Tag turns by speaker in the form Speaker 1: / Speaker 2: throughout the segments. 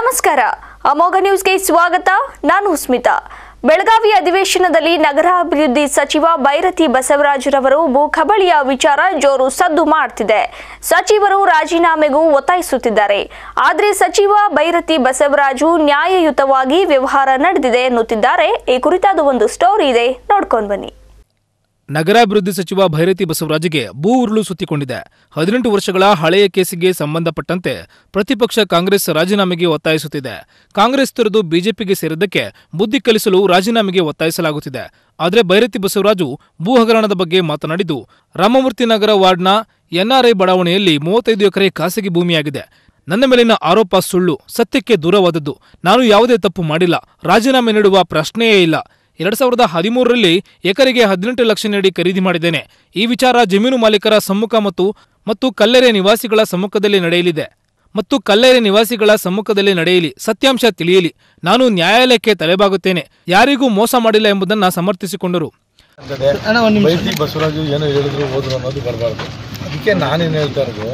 Speaker 1: ನಮಸ್ಕಾರ ಅಮೋಘ ನ್ಯೂಸ್ಗೆ ಸ್ವಾಗತ ನಾನು ಸ್ಮಿತಾ ಬೆಳಗಾವಿ ಅಧಿವೇಶನದಲ್ಲಿ ನಗರಾಭಿವೃದ್ಧಿ ಸಚಿವ ಬೈರತಿ ಬಸವರಾಜರವರು ಭೂ ಕಬಳಿಯ ವಿಚಾರ ಜೋರು ಸದ್ದು ಮಾಡ್ತಿದೆ ಸಚಿವರು ರಾಜೀನಾಮೆಗೂ ಒತ್ತಾಯಿಸುತ್ತಿದ್ದಾರೆ ಆದರೆ ಸಚಿವ ಬೈರತಿ ಬಸವರಾಜು ನ್ಯಾಯಯುತವಾಗಿ ವ್ಯವಹಾರ ನಡೆದಿದೆ ಎನ್ನುತ್ತಿದ್ದಾರೆ ಈ ಕುರಿತಾದ ಒಂದು ಸ್ಟೋರಿ ಇದೆ ನೋಡ್ಕೊಂಡು ಬನ್ನಿ
Speaker 2: ನಗರಾಭಿವೃದ್ಧಿ ಸಚಿವ ಭೈರತಿ ಬಸವರಾಜ್ಗೆ ಭೂ ಉರುಳು ಸುತ್ತಿಕೊಂಡಿದೆ ಹದಿನೆಂಟು ವರ್ಷಗಳ ಹಳೆಯ ಕೇಸಿಗೆ ಸಂಬಂಧಪಟ್ಟಂತೆ ಪ್ರತಿಪಕ್ಷ ಕಾಂಗ್ರೆಸ್ ರಾಜೀನಾಮೆಗೆ ಒತ್ತಾಯಿಸುತ್ತಿದೆ ಕಾಂಗ್ರೆಸ್ ತೊರೆದು ಬಿಜೆಪಿಗೆ ಸೇರಿದ್ದಕ್ಕೆ ಬುದ್ಧಿ ಕಲಿಸಲು ರಾಜೀನಾಮೆಗೆ ಒತ್ತಾಯಿಸಲಾಗುತ್ತಿದೆ ಆದರೆ ಭೈರತಿ ಬಸವರಾಜು ಭೂ ಹಗರಣದ ಬಗ್ಗೆ ಮಾತನಾಡಿದ್ದು ರಾಮಮೂರ್ತಿ ನಗರ ವಾರ್ಡ್ನ ಎನ್ಆರ್ಐ ಬಡಾವಣೆಯಲ್ಲಿ ಮೂವತ್ತೈದು ಎಕರೆ ಖಾಸಗಿ ಭೂಮಿಯಾಗಿದೆ ನನ್ನ ಮೇಲಿನ ಆರೋಪ ಸುಳ್ಳು ಸತ್ಯಕ್ಕೆ ದೂರವಾದದ್ದು ನಾನು ಯಾವುದೇ ತಪ್ಪು ಮಾಡಿಲ್ಲ ರಾಜೀನಾಮೆ ನೀಡುವ ಪ್ರಶ್ನೆಯೇ ಇಲ್ಲ ಎರಡ್ ಸಾವಿರದ ಹದಿಮೂರರಲ್ಲಿ ಎಕರೆಗೆ ಹದಿನೆಂಟು ಲಕ್ಷ ನೀಡಿ ಖರೀದಿ ಮಾಡಿದ್ದೇನೆ ಈ ವಿಚಾರ ಜಮೀನು ಮಾಲೀಕರ ಸಮ್ಮುಖ ಮತ್ತು ಮತ್ತು ಕಲ್ಲೆರೆ ನಿವಾಸಿಗಳ ಸಮ್ಮುಖದಲ್ಲಿ ನಡೆಯಲಿದೆ ಮತ್ತು ಕಲ್ಲೆರೆ ನಿವಾಸಿಗಳ ಸಮ್ಮುಖದಲ್ಲಿ ನಡೆಯಲಿ ಸತ್ಯಾಂಶ ತಿಳಿಯಲಿ ನಾನು ನ್ಯಾಯಾಲಯಕ್ಕೆ ತಲೆಬಾಗುತ್ತೇನೆ ಯಾರಿಗೂ ಮೋಸ ಮಾಡಿಲ್ಲ ಎಂಬುದನ್ನು ಸಮರ್ಥಿಸಿಕೊಂಡರು
Speaker 3: ಆಗ್ತದೆ ಬೈತಿ ಬಸವರಾಜು ಏನೋ ಹೇಳಿದ್ರು ಹೋದ್ರು ಅನ್ನೋದು ಬರಬಾರ್ದು ಅದಕ್ಕೆ ನಾನೇನು ಹೇಳ್ತಾ ಇರೋದು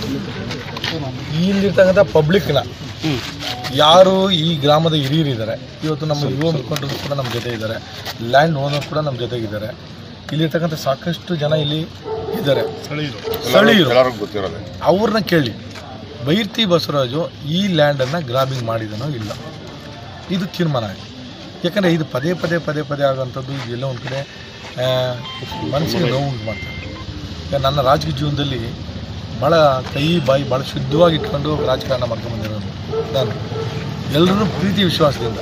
Speaker 3: ಇಲ್ಲಿರ್ತಕ್ಕಂಥ ಪಬ್ಲಿಕ್ನ ಯಾರು ಈ ಗ್ರಾಮದ ಹಿರಿಯರಿದ್ದಾರೆ ಇವತ್ತು ನಮ್ಮ ಯುವ ಮುಖಂಡರು ಕೂಡ ನಮ್ಮ ಜೊತೆ ಇದ್ದಾರೆ ಲ್ಯಾಂಡ್ ಓನರ್ ಕೂಡ ನಮ್ಮ ಜೊತೆಗಿದ್ದಾರೆ ಇಲ್ಲಿರ್ತಕ್ಕಂಥ ಸಾಕಷ್ಟು ಜನ ಇಲ್ಲಿ ಇದ್ದಾರೆ ಸ್ಥಳೀಯರು ಅವ್ರನ್ನ ಕೇಳಿ ಬೈರ್ತಿ ಬಸವರಾಜು ಈ ಲ್ಯಾಂಡನ್ನು ಗ್ರಾಬಿಂಗ್ ಮಾಡಿದನೋ ಇಲ್ಲ ಇದು ತೀರ್ಮಾನ ಆಗಿದೆ ಯಾಕಂದರೆ ಇದು ಪದೇ ಪದೇ ಪದೇ ಪದೇ ಆಗೋಂಥದ್ದು ಇದೆಲ್ಲ ಒಂದು ಕಡೆ ಆ, ಮನಸ್ಸಿಗೆ ನೋವು ಉಂಟು ಮಾಡ್ತಾರೆ ಈಗ ನನ್ನ ರಾಜಕೀಯ ಜೀವನದಲ್ಲಿ ಭಾಳ ಕೈ ಬಾಯಿ ಭಾಳ ಶುದ್ಧವಾಗಿ ಇಟ್ಕೊಂಡು ರಾಜಕಾರಣ ಮಾಡ್ಕೊಂಡು ಬಂದಿರೋದು ನಾನು ಎಲ್ಲರೂ ಪ್ರೀತಿ ವಿಶ್ವಾಸದಿಂದ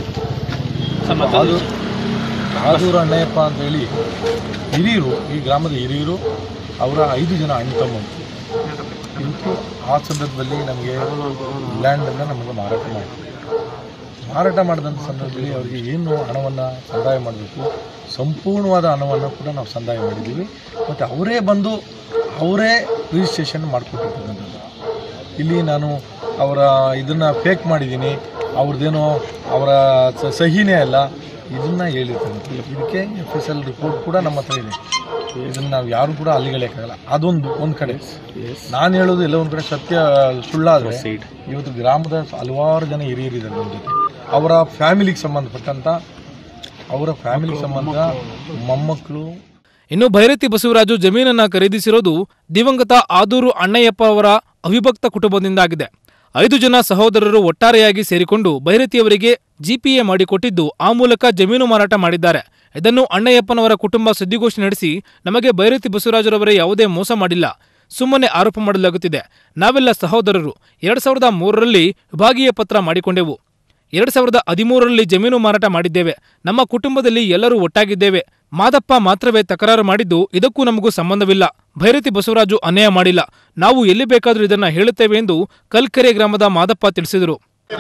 Speaker 3: ಅದು ಆದೂರು ಅಣ್ಣಯ್ಯಪ್ಪ ಅಂತ ಹೇಳಿ ಹಿರಿಯರು ಈ ಗ್ರಾಮದ ಹಿರಿಯರು ಅವರ ಐದು ಜನ ಅಣ್ಣ ತಮ್ಮರು ಇಂತು ಆ ಸಂದರ್ಭದಲ್ಲಿ ನಮಗೆ ಲ್ಯಾಂಡನ್ನು ನಮಗೆ ಮಾರಾಟ ಮಾಡಿ ಮಾರಾಟ ಮಾಡಿದಂಥ ಸಂದರ್ಭದಲ್ಲಿ ಅವರಿಗೆ ಏನು ಹಣವನ್ನು ಸಂದಾಯ ಮಾಡಬೇಕು ಸಂಪೂರ್ಣವಾದ ಹಣವನ್ನು ಕೂಡ ನಾವು ಸಂದಾಯ ಮಾಡಿದ್ದೀವಿ ಮತ್ತು ಅವರೇ ಬಂದು ಅವರೇ ರಿಜಿಸ್ಟ್ರೇಷನ್ ಮಾಡಿಕೊಟ್ಟಿರ್ತಕ್ಕಂಥದ್ದು ಇಲ್ಲಿ ನಾನು ಅವರ ಇದನ್ನು ಫೇಕ್ ಮಾಡಿದ್ದೀನಿ ಅವ್ರದ್ದೇನೋ ಅವರ ಸ- ಸಹಿನೇ ಅಲ್ಲ ಇದನ್ನು ಹೇಳಿರ್ತಕ್ಕಂಥದ್ದು ಇದಕ್ಕೆ ಎಫ್ ಎಸ್ ಎಲ್ ರಿಪೋರ್ಟ್ ಕೂಡ ನಮ್ಮ ಹತ್ರ ಇದೆ ಇದನ್ನು ನಾವು ಯಾರು ಕೂಡ ಅಲ್ಲಿಗಳಕ್ಕಾಗಲ್ಲ ಅದೊಂದು ಒಂದು ಕಡೆ ನಾನು ಹೇಳೋದು ಎಲ್ಲ ಒಂದು ಕಡೆ ಸತ್ಯ ಸುಳ್ಳಾದರೆ ಇವತ್ತು ಗ್ರಾಮದ ಹಲವಾರು ಜನ ಹಿರಿಯರಿದ್ದಾರೆ ನಮ್ಮ ಜೊತೆ ಅವರ ಫ್ಯಾಮಿಲಿಗೆ ಸಂಬಂಧಪಟ್ಟಂಥ ಅವರ ಫ್ಯಾಮಿಲಿಗೆ ಸಂಬಂಧ ಮೊಮ್ಮಕ್ಕಳು
Speaker 2: ಇನ್ನು ಭೈರತಿ ಬಸವರಾಜು ಜಮೀನನ್ನ ಖರೀದಿಸಿರೋದು ದಿವಂಗತ ಆದೂರು ಅಣ್ಣಯ್ಯಪ್ಪ ಅವರ ಅವಿಭಕ್ತ ಕುಟುಂಬದಿಂದಾಗಿದೆ ಐದು ಜನ ಸಹೋದರರು ಒಟ್ಟಾರೆಯಾಗಿ ಸೇರಿಕೊಂಡು ಭೈರತಿಯವರಿಗೆ ಜಿಪಿಎ ಮಾಡಿಕೊಟ್ಟಿದ್ದು ಆ ಮೂಲಕ ಜಮೀನು ಮಾರಾಟ ಮಾಡಿದ್ದಾರೆ ಇದನ್ನು ಅಣ್ಣಯ್ಯಪ್ಪನವರ ಕುಟುಂಬ ಸುದ್ದಿಗೋಷ್ಠಿ ನಡೆಸಿ ನಮಗೆ ಭೈರತಿ ಬಸವರಾಜರವರೇ ಯಾವುದೇ ಮೋಸ ಮಾಡಿಲ್ಲ ಸುಮ್ಮನೆ ಆರೋಪ ಮಾಡಲಾಗುತ್ತಿದೆ ನಾವೆಲ್ಲ ಸಹೋದರರು ಎರಡ್ ಸಾವಿರದ ಮೂರರಲ್ಲಿ ವಿಭಾಗೀಯ ಪತ್ರ ಮಾಡಿಕೊಂಡೆವು ಎರಡ್ ಸಾವಿರದ ಹದಿಮೂರರಲ್ಲಿ ಜಮೀನು ಮಾರಾಟ ಮಾಡಿದ್ದೇವೆ ನಮ್ಮ ಕುಟುಂಬದಲ್ಲಿ ಎಲ್ಲರೂ ಒಟ್ಟಾಗಿದ್ದೇವೆ ಮಾದಪ್ಪ ಮಾತ್ರವೇ ತಕರಾರು ಮಾಡಿದ್ದು ಇದಕ್ಕೂ ನಮಗೂ ಸಂಬಂಧವಿಲ್ಲ ಭೈರತಿ ಬಸವರಾಜು ಅನ್ಯಾಯ ಮಾಡಿಲ್ಲ ನಾವು ಎಲ್ಲಿ ಬೇಕಾದರೂ ಇದನ್ನ ಹೇಳುತ್ತೇವೆ ಎಂದು ಕಲ್ಕೆರೆ ಗ್ರಾಮದ ಮಾದಪ್ಪ ತಿಳಿಸಿದರು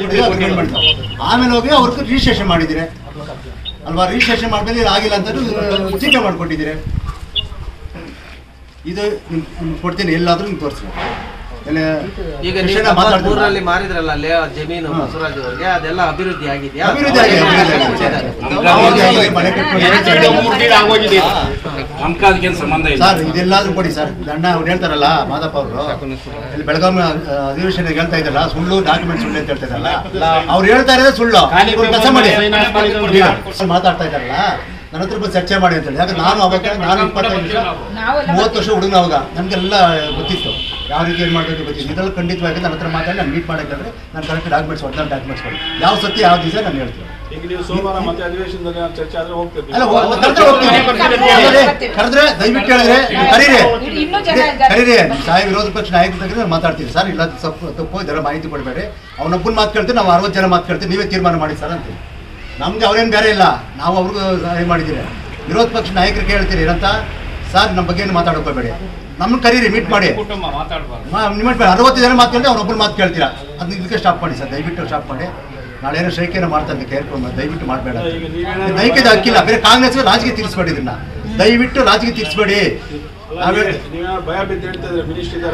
Speaker 4: ಆಮೇಲೆ ಹೋಗಿ ಅವ್ರಿಗೆ ರಿಜಿಸ್ಟ್ರೇಷನ್ ಮಾಡಿದ್ದೀರಿ ಅಲ್ವಾ ರಿಜಿಸ್ಟ್ರೇಷನ್ ಮಾಡಿದ್ರೆ ಇದು ಆಗಿಲ್ಲ ಅಂತ ಚೀಟೆ ಮಾಡಿಕೊಟ್ಟಿದ್ದೀರಿ ಇದು ನಿಮ್- ನಿಮ್ಗೆ ಕೊಡ್ತೀನಿ ಎಲ್ಲಾದ್ರೂ ನಿಮ್ಗೆ ತೋರಿಸ್ಬೇಕು ಎಲ್ಲ
Speaker 5: ಈಗ
Speaker 4: ಕೃಷ್ಣ
Speaker 5: ನೀವು
Speaker 4: ಮಾತಾಡ್ತಿದ್ದ.
Speaker 5: ಮೂರರಲ್ಲಿ ಮಾರಿದ್ರಲ್ಲ ಲೇ ಜಮೀನು ಬಸವರಾಜ್ ಅವ್ರಿಗೆ ಅದೆಲ್ಲ ಅಭಿವೃದ್ಧಿ ಆಗಿದೆಯಾ
Speaker 4: ಅಭಿವೃದ್ಧಿ ಆಗಿದೆ, ಅಭಿವೃದ್ಧಿ ಆಗಿದೆ. ಅಭಿವೃದ್ಧಿ ಆಗಿದೆ, ಮನೆ ಕಟ್ಕೊಂಡು-
Speaker 6: ನಮ್ಗೆ ಅದಕ್ಕೇನು ಸಂಬಂಧ ಇಲ್ಲ
Speaker 4: ಸರ್ ಇದೆಲ್ಲಾದ್ರೂ ಕೊಡಿ ಸರ್ ಅಣ್ಣ ಅವ್ರು ಹೇಳ್ತಾರಲ್ಲ ಮಾದಪ್ಪ ಅವರು ಇಲ್ಲಿ ಬೆಳಗಾವಿ ಅಧಿವೇಶನ ಹೇಳ್ತಾ ಇದ್ದಲ್ಲ ಸುಳ್ಳು ಡಾಕ್ಯುಮೆಂಟ್ ಸುಳ್ಳು ಅಂತ ಹೇಳ್ತಾ ಇದ್ದಲ್ಲ ಅವ್ರು ಹೇಳ್ತಾ ಇರೋದೇ ಸುಳ್ಳು ಇವ್ರು ಕೆಲಸ ಮಾಡಿ ಈಗ ಮಾತಾಡ್ತಾ ಇದ್ದಾರಲ್ಲ ನನ್ನ ಹತ್ರ ಬಂದು ಚರ್ಚೆ ಮಾಡಿ ಅಂತ ಹೇಳಿ ಯಾಕಂದ್ರೆ ನಾನು ಅವಾಗ ನಾನು ಇಪ್ಪತ್ತೈದು ವರ್ಷ ಮೂವತ್ತು ವರ್ಷ ಹುಡುಗನ ಅವಾಗ ನಮಗೆಲ್ಲ ಗೊತ್ತಿತ್ತು ಯಾವ ರೀತಿ ಏನು ಮಾಡಬೇಕು ಗೊತ್ತಿತ್ತು ಇದೆಲ್ಲ ಖಂಡಿತವಾಗಿ ನನ್ನ ಹತ್ರ ಮಾತಾಡಿ ನಾನು ಮೀಟ್ ಮಾಡಕ್ಕೆ ನಾನು ಕರೆಕ್ಟ್ ಡಾಕ್ಯುಮೆಂಟ್ಸ್ ಒರಿಜಿನಲ್ ಡಾಕ್ಯುಮೆಂಟ್ಸ್ ಕೊಡಿ ಯಾವ ಸತ್ಯ ಯಾವ ದಿವಸ ನಾನು ಹೇಳ್ತೀನಿ
Speaker 3: ಈಗ ನೀವು ಸೋಮವಾರ ಮತ್ತೆ ಅಧಿವೇಶನದಲ್ಲಿ ಚರ್ಚೆ ಆದರೆ ಹೋಗ್ತೀವಿ
Speaker 4: ಅಲ್ಲ ಹೋ- ಕರೆದ್ರೆ ಹೋಗ್ತೀನಿ. ಕರೆದ್ರೆ ಕರೆದ್ರೆ ದಯವಿಟ್ಟು ಹೇಳಿದ್ರೆ ನೀವು ಕರೀರಿ ಕರೀರಿ ಸಾಯಿ ವಿರೋಧ ಪಕ್ಷ ನಾಯಕರ ಬಗ್ಗೆ ನಾನು ಮಾತಾಡ್ತೀನಿ ಸರ್ ಇಲ್ಲ ತಪ್ಪು ತಪ್ಪು ಇದೆಲ್ಲ ಮಾಹಿತಿ ಕೊಡಬೇಡಿ ಅವನೊಬ್ಬನ ಮಾತು ಕೇಳ್ತೀವಿ ನಾವು ಅರವತ್ತು ಜನ ಮಾತು ಕೇಳ್ತೀವಿ ನೀವೇ ತೀರ್ಮಾನ ಮಾಡಿ ಸರ್ ಅಂತೀವಿ ನಮ್ಗೆ ಅವ್ರೇನು ಬೇರೆ ಇಲ್ಲ ನಾವು ಅವ್ರಿಗೂ ಸಹಾಯ ಮಾಡಿದ್ದೀರಿ ವಿರೋಧ ಪಕ್ಷ ನಾಯಕರು ಕೇಳ್ತೀರಿ ಏನಂತ ಸರ್ ನಮ್ಮ ಬಗ್ಗೆ ಏನು ಮಾತಾಡೋಕೋಬೇಡಿ ನಮ್ಮನ್ನ ಕರೀರಿ ಮೀಟ್ ಮಾಡಿ
Speaker 6: ಕುಟುಂಬ ಮಾತಾಡ್ಬಾರ್ದು
Speaker 4: ನಿಮ್ಮ ಅರವತ್ತು ಜನ ಮಾತು ಕೇಳಿದ್ರೆ ಅವ್ರೊಬ್ಬರು ಮಾತು ಕೇಳ್ತೀರಾ ಅದನ್ನ ಇದಕ್ಕೆ ಸ್ಟಾಪ್ ಮಾಡಿ ಸರ್ ದಯವಿಟ್ಟು ಸ್ಟಾಪ್ ಮಾಡಿ ನಾಳೆ ಏನೋ ಶೈಕ್ಯನ ಮಾಡ್ತಾರೆ ಕೇಳ್ಕೊಂಡು ದಯವಿಟ್ಟು ಮಾಡಬೇಡ ನೈಕದ ಹಕ್ಕಿಲ್ಲ ಬೇರೆ ಕಾಂಗ್ರೆಸ್ ರಾಜಕೀಯ ತೀರಿಸ್ಬೇಡಿ ಇದನ್ನ ದಯವಿಟ್ಟು ರಾಜಕೀಯ ತೀರಿಸ್ಬೇಡಿ ನಾವೇ
Speaker 3: ಭಯ ಬಿದ್ದು ಹೇಳ್ತಾ ಇದ್ರೆ ಮಿನಿಸ್ಟರ್ ಇದ್ದಾರೆ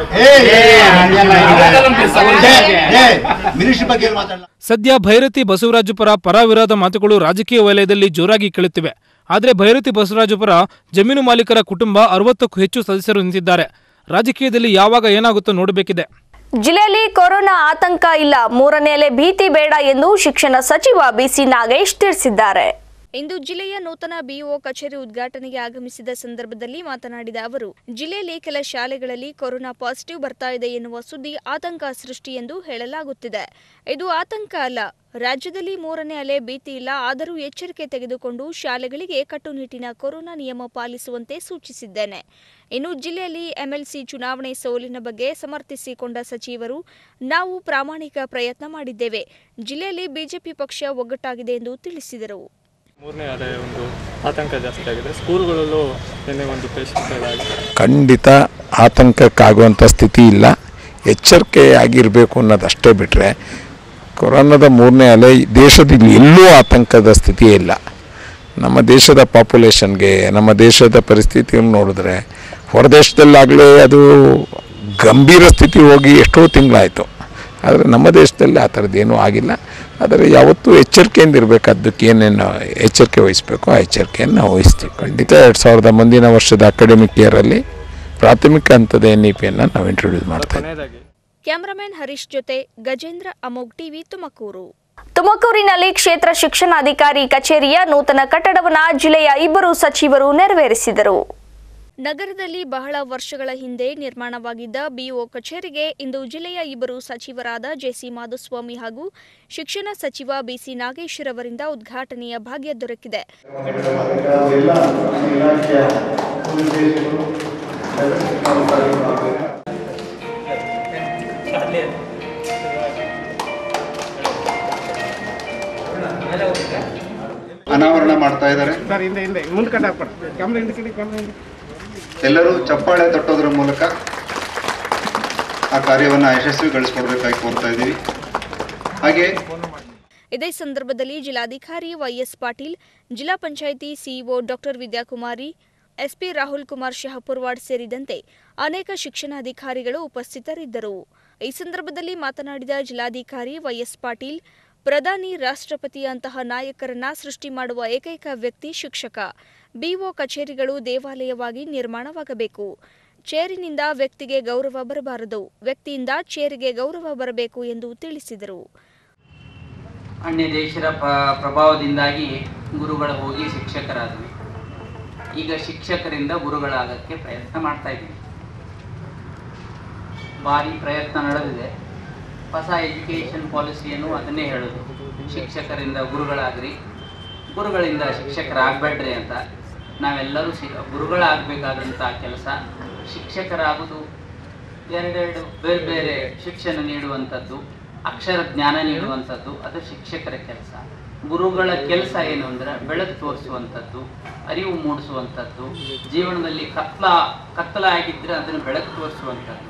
Speaker 4: ಮಿನಿಸ್ಟ್ರಿ ಬಗ್ಗೆ ಏನು ಮಾತಾಡಲ್ಲ
Speaker 2: ಸದ್ಯ ಭೈರತಿ ಬಸವರಾಜು ಪರ ಪರ ವಿರೋಧ ಮಾತುಗಳು ರಾಜಕೀಯ ವಲಯದಲ್ಲಿ ಜೋರಾಗಿ ಕೇಳುತ್ತಿವೆ ಆದರೆ ಭೈರತಿ ಬಸವರಾಜು ಪರ ಜಮೀನು ಮಾಲೀಕರ ಕುಟುಂಬ ಅರವತ್ತಕ್ಕೂ ಹೆಚ್ಚು ಸದಸ್ಯರು ನಿಂತಿದ್ದಾರೆ ರಾಜಕೀಯದಲ್ಲಿ ಯಾವಾಗ ಏನಾಗುತ್ತೋ ನೋಡಬೇಕಿದೆ
Speaker 1: ಜಿಲ್ಲೆಯಲ್ಲಿ ಕೊರೋನಾ ಆತಂಕ ಇಲ್ಲ ಮೂರನೇ ಅಲೆ ಭೀತಿ ಬೇಡ ಎಂದು ಶಿಕ್ಷಣ ಸಚಿವ ಬಿಸಿ ನಾಗೇಶ್ ತಿಳಿಸಿದ್ದಾರೆ ಇಂದು ಜಿಲ್ಲೆಯ ನೂತನ ಬಿಇಒ ಕಚೇರಿ ಉದ್ಘಾಟನೆಗೆ ಆಗಮಿಸಿದ ಸಂದರ್ಭದಲ್ಲಿ ಮಾತನಾಡಿದ ಅವರು ಜಿಲ್ಲೆಯಲ್ಲಿ ಕೆಲ ಶಾಲೆಗಳಲ್ಲಿ ಕೊರೋನಾ ಪಾಸಿಟಿವ್ ಬರ್ತಾ ಇದೆ ಎನ್ನುವ ಸುದ್ದಿ ಆತಂಕ ಸೃಷ್ಟಿ ಎಂದು ಹೇಳಲಾಗುತ್ತಿದೆ ಇದು ಆತಂಕ ಅಲ್ಲ ರಾಜ್ಯದಲ್ಲಿ ಮೂರನೇ ಅಲೆ ಭೀತಿ ಇಲ್ಲ ಆದರೂ ಎಚ್ಚರಿಕೆ ತೆಗೆದುಕೊಂಡು ಶಾಲೆಗಳಿಗೆ ಕಟ್ಟುನಿಟ್ಟಿನ ಕೊರೋನಾ ನಿಯಮ ಪಾಲಿಸುವಂತೆ ಸೂಚಿಸಿದ್ದೇನೆ ಇನ್ನು ಜಿಲ್ಲೆಯಲ್ಲಿ ಎಂಎಲ್ಸಿ ಚುನಾವಣೆ ಸೋಲಿನ ಬಗ್ಗೆ ಸಮರ್ಥಿಸಿಕೊಂಡ ಸಚಿವರು ನಾವು ಪ್ರಾಮಾಣಿಕ ಪ್ರಯತ್ನ ಮಾಡಿದ್ದೇವೆ ಜಿಲ್ಲೆಯಲ್ಲಿ ಬಿಜೆಪಿ ಪಕ್ಷ ಒಗ್ಗಟ್ಟಾಗಿದೆ ಎಂದು ತಿಳಿಸಿದರು
Speaker 7: ಮೂರನೇ ಅಲೆ ಒಂದು ಆತಂಕ ಜಾಸ್ತಿ ಆಗಿದೆ ಸ್ಕೂಲ್ಗಳಲ್ಲೂ ನಿನ್ನೆ ಒಂದು ಪೇಷಂಟ್ಗಳಾಗಿದೆ
Speaker 8: ಖಂಡಿತ ಆತಂಕಕ್ಕಾಗುವಂಥ ಸ್ಥಿತಿ ಇಲ್ಲ ಎಚ್ಚರಿಕೆ ಆಗಿರಬೇಕು ಅನ್ನೋದಷ್ಟೇ ಬಿಟ್ಟರೆ ಕೊರೋನಾದ ಮೂರನೇ ಅಲೆ ದೇಶದಲ್ಲಿ ಎಲ್ಲೂ ಆತಂಕದ ಸ್ಥಿತಿ ಇಲ್ಲ ನಮ್ಮ ದೇಶದ ಪಾಪ್ಯುಲೇಷನ್ಗೆ ನಮ್ಮ ದೇಶದ ಪರಿಸ್ಥಿತಿಯನ್ನು ನೋಡಿದ್ರೆ ಹೊರದೇಶದಲ್ಲಾಗಲೇ ಅದು ಗಂಭೀರ ಸ್ಥಿತಿ ಹೋಗಿ ಎಷ್ಟೋ ತಿಂಗಳಾಯಿತು ಆದರೆ ನಮ್ಮ ದೇಶದಲ್ಲಿ ಆ ಥರದ್ದೇನೂ ಆಗಿಲ್ಲ ಆದರೆ ಯಾವತ್ತೂ ಎಚ್ಚರಿಕೆಯಿಂದ ಇರಬೇಕಾದ್ದಕ್ಕೆ ಏನೇನು ಎಚ್ಚರಿಕೆ ವಹಿಸಬೇಕು ಆ ಎಚ್ಚರಿಕೆಯನ್ನು ನಾವು ವಹಿಸ್ತೀವಿ ಖಂಡಿತ ಎರಡು ಸಾವಿರದ ಮುಂದಿನ ವರ್ಷದ ಅಕಾಡೆಮಿಕ್ ಇಯರಲ್ಲಿ ಪ್ರಾಥಮಿಕ ಹಂತದ ಎನ್ ಇ ಪಿಯನ್ನು ನಾವು ಇಂಟ್ರೊಡ್ಯೂಸ್ ಮಾಡ್ತಾ ಇದ್ದೀವಿ
Speaker 7: ಕೊನೆಯದಾಗಿ
Speaker 1: ಕ್ಯಾಮರಾಮನ್ ಹರೀಶ್ ಜೊತೆ ಗಜೇಂದ್ರ ಅಮೋಗ್ ಟಿವಿ ತುಮಕೂರು ತುಮಕೂರಿನಲ್ಲಿ ಕ್ಷೇತ್ರ ಶಿಕ್ಷಣಾಧಿಕಾರಿ ಕಚೇರಿಯ ನೂತನ ಕಟ್ಟಡವನ್ನು ಜಿಲ್ಲೆಯ ಇಬ್ಬರು ಸಚಿವರು ನೆರವೇರಿಸಿದರು ನಗರದಲ್ಲಿ ಬಹಳ ವರ್ಷಗಳ ಹಿಂದೆ ನಿರ್ಮಾಣವಾಗಿದ್ದ ಬಿಒ ಕಚೇರಿಗೆ ಇಂದು ಜಿಲ್ಲೆಯ ಇಬ್ಬರು ಸಚಿವರಾದ ಜೆಸಿ ಮಾಧುಸ್ವಾಮಿ ಹಾಗೂ ಶಿಕ್ಷಣ ಸಚಿವ ಬಿಸಿ ನಾಗೇಶ್ವರವರಿಂದ ಉದ್ಘಾಟನೆಯ ಭಾಗ್ಯ ದೊರಕಿದೆ
Speaker 4: ಎಲ್ಲ ಇಲಾಖೆಯ ಉದ್ದೇಶಗಳು ಅನಾವರಣ ಮಾಡ್ತಾ ಇದ್ದಾರೆ ಎಲ್ಲರೂ ಚಪ್ಪಾಳೆ ತಟ್ಟೋದ್ರ ಮೂಲಕ ಆ ಕಾರ್ಯವನ್ನು ಯಶಸ್ವಿಗೊಳಿಸ್ಕೊಡ್ಬೇಕಾಗಿ ಕೋರ್ತಾ ಇದ್ದೀವಿ ಹಾಗೆ
Speaker 1: ಇದೇ ಸಂದರ್ಭದಲ್ಲಿ ಜಿಲ್ಲಾಧಿಕಾರಿ ವೈಎಸ್ ಪಾಟೀಲ್ ಜಿಲ್ಲಾ panchayat CEO doctor Vidyakumari SP Rahul Kumar Shahapurwad ಸೇರಿದಂತೆ ಅನೇಕ ಶಿಕ್ಷಣಾಧಿಕಾರಿಗಳು ಉಪಸ್ಥಿತರಿದ್ದರು ಈ ಸಂದರ್ಭದಲ್ಲಿ ಮಾತನಾಡಿದ ಜಿಲ್ಲಾಧಿಕಾರಿ ವೈಎಸ್ ಪಾಟೀಲ್ ಪ್ರಧಾನಿ ರಾಷ್ಟ್ರಪತಿಯಂತಹ ನಾಯಕರನ್ನ ಸೃಷ್ಟಿ ಮಾಡುವ ಏಕೈಕ ವ್ಯಕ್ತಿ ಶಿಕ್ಷಕ ಬಿಒ ಕಚೇರಿಗಳು ದೇವಾಲಯವಾಗಿ ನಿರ್ಮಾಣವಾಗಬೇಕು ಚೇರಿನಿಂದ ವ್ಯಕ್ತಿಗೆ ಗೌರವ ಬರಬಾರದು ವ್ಯಕ್ತಿಯಿಂದ ಚೇರಿಗೆ ಗೌರವ ಬರಬೇಕು ಎಂದು ತಿಳಿಸಿದರು
Speaker 9: ಅನ್ಯ ದೇಶದ ಪ್ರ- ಪ್ರಭಾವದಿಂದಾಗಿ ಗುರುಗಳು ಹೋಗಿ ಶಿಕ್ಷಕರಾದ್ವಿ ಈಗ ಶಿಕ್ಷಕರಿಂದ ಗುರುಗಳಾಗಕ್ಕೆ ಪ್ರಯತ್ನ ಮಾಡ್ತಾ ಇದ್ದೀವಿ ಭಾರಿ ಪ್ರಯತ್ನ ನಡೆದಿದೆ ಹೊಸ ಎಜುಕೇಷನ್ ಪಾಲಿಸಿಯನ್ನು ಅದನ್ನೇ ಹೇಳೋದು ಶಿಕ್ಷಕರಿಂದ ಗುರುಗಳಾಗ್ರಿ ಗುರುಗಳಿಂದ ಶಿಕ್ಷಕರಾಗಬೇಡ್ರಿ ಅಂತ ನಾವೆಲ್ಲರೂ ಶಿ ಗುರುಗಳಾಗಬೇಕಾದಂಥ ಕೆಲಸ ಶಿಕ್ಷಕರಾಗೋದು ಎರಡೆರಡು ಬೇರೆ ಬೇರೆ ಶಿಕ್ಷಣ ನೀಡುವಂಥದ್ದು ಅಕ್ಷರ ಜ್ಞಾನ ನೀಡುವಂಥದ್ದು ಅದು ಶಿಕ್ಷಕರ ಕೆಲಸ ಗುರುಗಳ ಕೆಲಸ ಏನು ಅಂದ್ರೆ ಬೆಳಕು ತೋರಿಸುವಂಥದ್ದು ಅರಿವು ಮೂಡಿಸುವಂಥದ್ದು ಜೀವನದಲ್ಲಿ ಕತ್ಲ ಕತ್ತಲ ಆಗಿದ್ರೆ ಅದನ್ನು ಬೆಳಕು ತೋರಿಸುವಂಥದ್ದು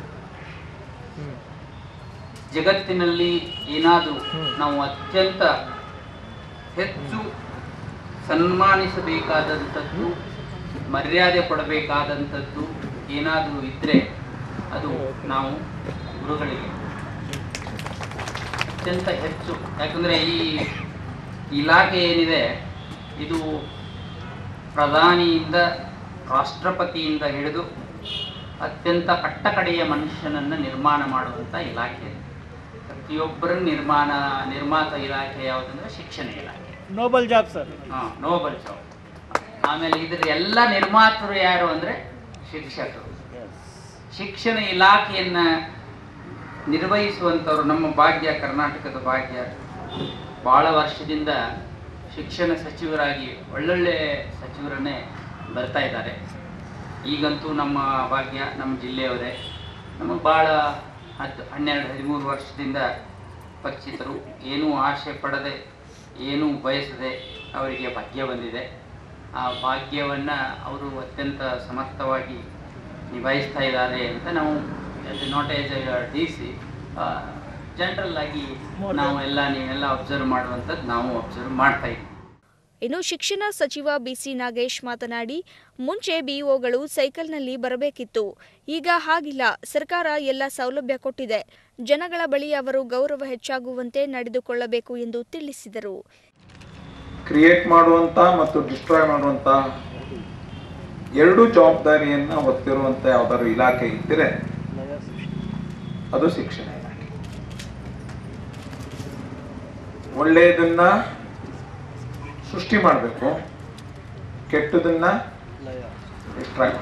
Speaker 9: ಜಗತ್ತಿನಲ್ಲಿ ಏನಾದರೂ ನಾವು ಅತ್ಯಂತ ಹೆಚ್ಚು ಸನ್ಮಾನಿಸಬೇಕಾದಂಥದ್ದು ಮರ್ಯಾದೆ ಕೊಡಬೇಕಾದಂಥದ್ದು ಏನಾದರೂ ಇದ್ದರೆ ಅದು ನಾವು ಗುರುಗಳಿಗೆ ಅತ್ಯಂತ ಹೆಚ್ಚು ಯಾಕಂದರೆ ಈ ಇಲಾಖೆ ಏನಿದೆ ಇದು ಪ್ರಧಾನಿಯಿಂದ ರಾಷ್ಟ್ರಪತಿಯಿಂದ ಹಿಡಿದು ಅತ್ಯಂತ ಕಟ್ಟಕಡೆಯ ಮನುಷ್ಯನನ್ನು ನಿರ್ಮಾಣ ಮಾಡುವಂಥ ಇಲಾಖೆ ಇದು. ಪ್ರತಿಯೊಬ್ಬರ ನಿರ್ಮಾಣ ನಿರ್ಮಾತ ಇಲಾಖೆ ಯಾವುದಂದ್ರೆ ಶಿಕ್ಷಣ ಇಲಾಖೆ
Speaker 7: ನೋಬಲ್ ಜಾಬ್ ಸರ್
Speaker 9: ಹಾಂ ನೋಬಲ್ ಜಾಬ್ ಆಮೇಲೆ ಇದ್ರ ಎಲ್ಲ ನಿರ್ಮಾತರು ಯಾರು ಅಂದರೆ ಶಿಕ್ಷಕರು ಶಿಕ್ಷಣ ಇಲಾಖೆಯನ್ನ ನಿರ್ವಹಿಸುವಂಥವ್ರು ನಮ್ಮ ಭಾಗ್ಯ ಕರ್ನಾಟಕದ ಭಾಗ್ಯ ಭಾಳ ವರ್ಷದಿಂದ ಶಿಕ್ಷಣ ಸಚಿವರಾಗಿ ಒಳ್ಳೊಳ್ಳೆ ಸಚಿವರನ್ನೇ ಬರ್ತಾ ಇದ್ದಾರೆ ಈಗಂತೂ ನಮ್ಮ ಭಾಗ್ಯ ನಮ್ಮ ಜಿಲ್ಲೆಯವರೇ ನಮಗೆ ಭಾಳ ಹತ್ತು ಹನ್ನೆರಡು ಹದಿಮೂರು ವರ್ಷದಿಂದ ಪರಿಚಿತರು ಏನೂ ಆಶೆ ಪಡದೆ ಏನೂ ಬಯಸದೆ ಅವರಿಗೆ ಭಾಗ್ಯ ಬಂದಿದೆ ಆ ಭಾಗ್ಯವನ್ನು ಅವರು ಅತ್ಯಂತ ಸಮರ್ಥವಾಗಿ ನಿಭಾಯಿಸ್ತಾ ಇದ್ದಾರೆ ಅಂತ ನಾವು not as D C general ಆಗಿ ನಾವು ಎಲ್ಲ ನೀವೆಲ್ಲ ಅಬ್ಸರ್ವ್ ಮಾಡುವಂಥದ್ದು ನಾವು ಅಬ್ಸರ್ವ್ ಮಾಡ್ತಾ ಇದ್ದೀವಿ
Speaker 1: ಇನ್ನು ಶಿಕ್ಷಣ ಸಚಿವ ಬಿಸಿ ನಾಗೇಶ್ ಮಾತನಾಡಿ ಮುಂಚೆ ಬಿಇಒಗಳು ಸೈಕಲ್ನಲ್ಲಿ ಬರಬೇಕಿತ್ತು ಈಗ ಹಾಗಿಲ್ಲ ಸರ್ಕಾರ ಎಲ್ಲ ಸೌಲಭ್ಯ ಕೊಟ್ಟಿದೆ ಜನಗಳ ಬಳಿ ಅವರು ಗೌರವ ಹೆಚ್ಚಾಗುವಂತೆ ನಡೆದುಕೊಳ್ಳಬೇಕು ಎಂದು ತಿಳಿಸಿದರು
Speaker 10: ಕ್ರಿಯೇಟ್ ಮಾಡುವಂಥ ಮತ್ತು ಡಿಸ್ಟ್ರಾಯ್ ಮಾಡುವಂಥ ಎರಡೂ ಜವಾಬ್ದಾರಿಯನ್ನು ಹೊತ್ತಿರುವಂಥ ಯಾವ್ದಾದ್ರು ಇಲಾಖೆ ಇದ್ದರೆ ಅದು ಶಿಕ್ಷಣ ಇಲಾಖೆ ಒಳ್ಳೆಯದನ್ನ ಸೃಷ್ಟಿ ಮಾಡಬೇಕು ಕೆಟ್ಟದನ್ನ ಡಿಸ್ಟ್ರಾಕ್ಟ್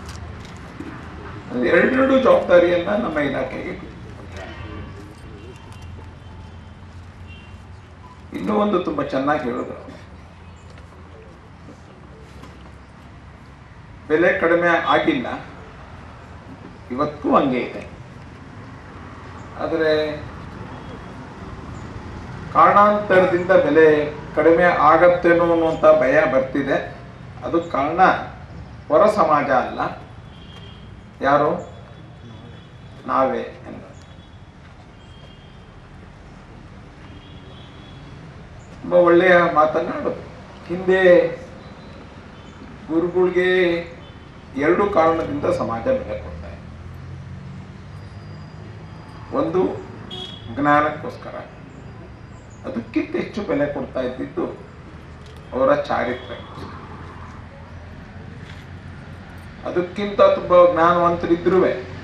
Speaker 10: ಎರಡೆರಡು ಜವಾಬ್ದಾರಿಯನ್ನ ನಮ್ಮ ಇಲಾಖೆಗೆ ಇನ್ನೂ ಒಂದು ತುಂಬಾ ಚೆನ್ನಾಗಿ ಹೇಳಿದ್ರು ಬೆಲೆ ಕಡಿಮೆ ಆಗಿಲ್ಲ ಇವತ್ತು ಹಂಗೆ ಇದೆ ಆದರೆ ಕಾರಣಾಂತರದಿಂದ ಬೆಲೆ ಕಡಿಮೆ ಆಗತ್ತೇನೋ ಅನ್ನುವಂಥ ಭಯ ಬರ್ತಿದೆ ಅದು ಕಾರಣ ಹೊರ ಸಮಾಜ ಅಲ್ಲ ಯಾರು ನಾವೇ ಎಂದು ತುಂಬ ಒಳ್ಳೆಯ ಮಾತನ್ನಾಡೋದು ಹಿಂದೆ ಗುರುಗಳಿಗೆ ಎರಡು ಕಾರಣದಿಂದ ಸಮಾಜ ಬೆಲೆ ಕೊಡ್ತಾ ಇದೆ ಒಂದು ಜ್ಞಾನಕ್ಕೋಸ್ಕರ ಅದಕ್ಕಿಂತ ಹೆಚ್ಚು ಬೆಲೆ ಕೊಡ್ತಾ ಇದ್ದಿದ್ದು ಅವರ ಚಾರಿತ್ರ್ಯಕ್ಕೋಸ್ಕರ ಅದಕ್ಕಿಂತ ತುಂಬ ಜ್ಞಾನವಂತರಿದ್ರೂ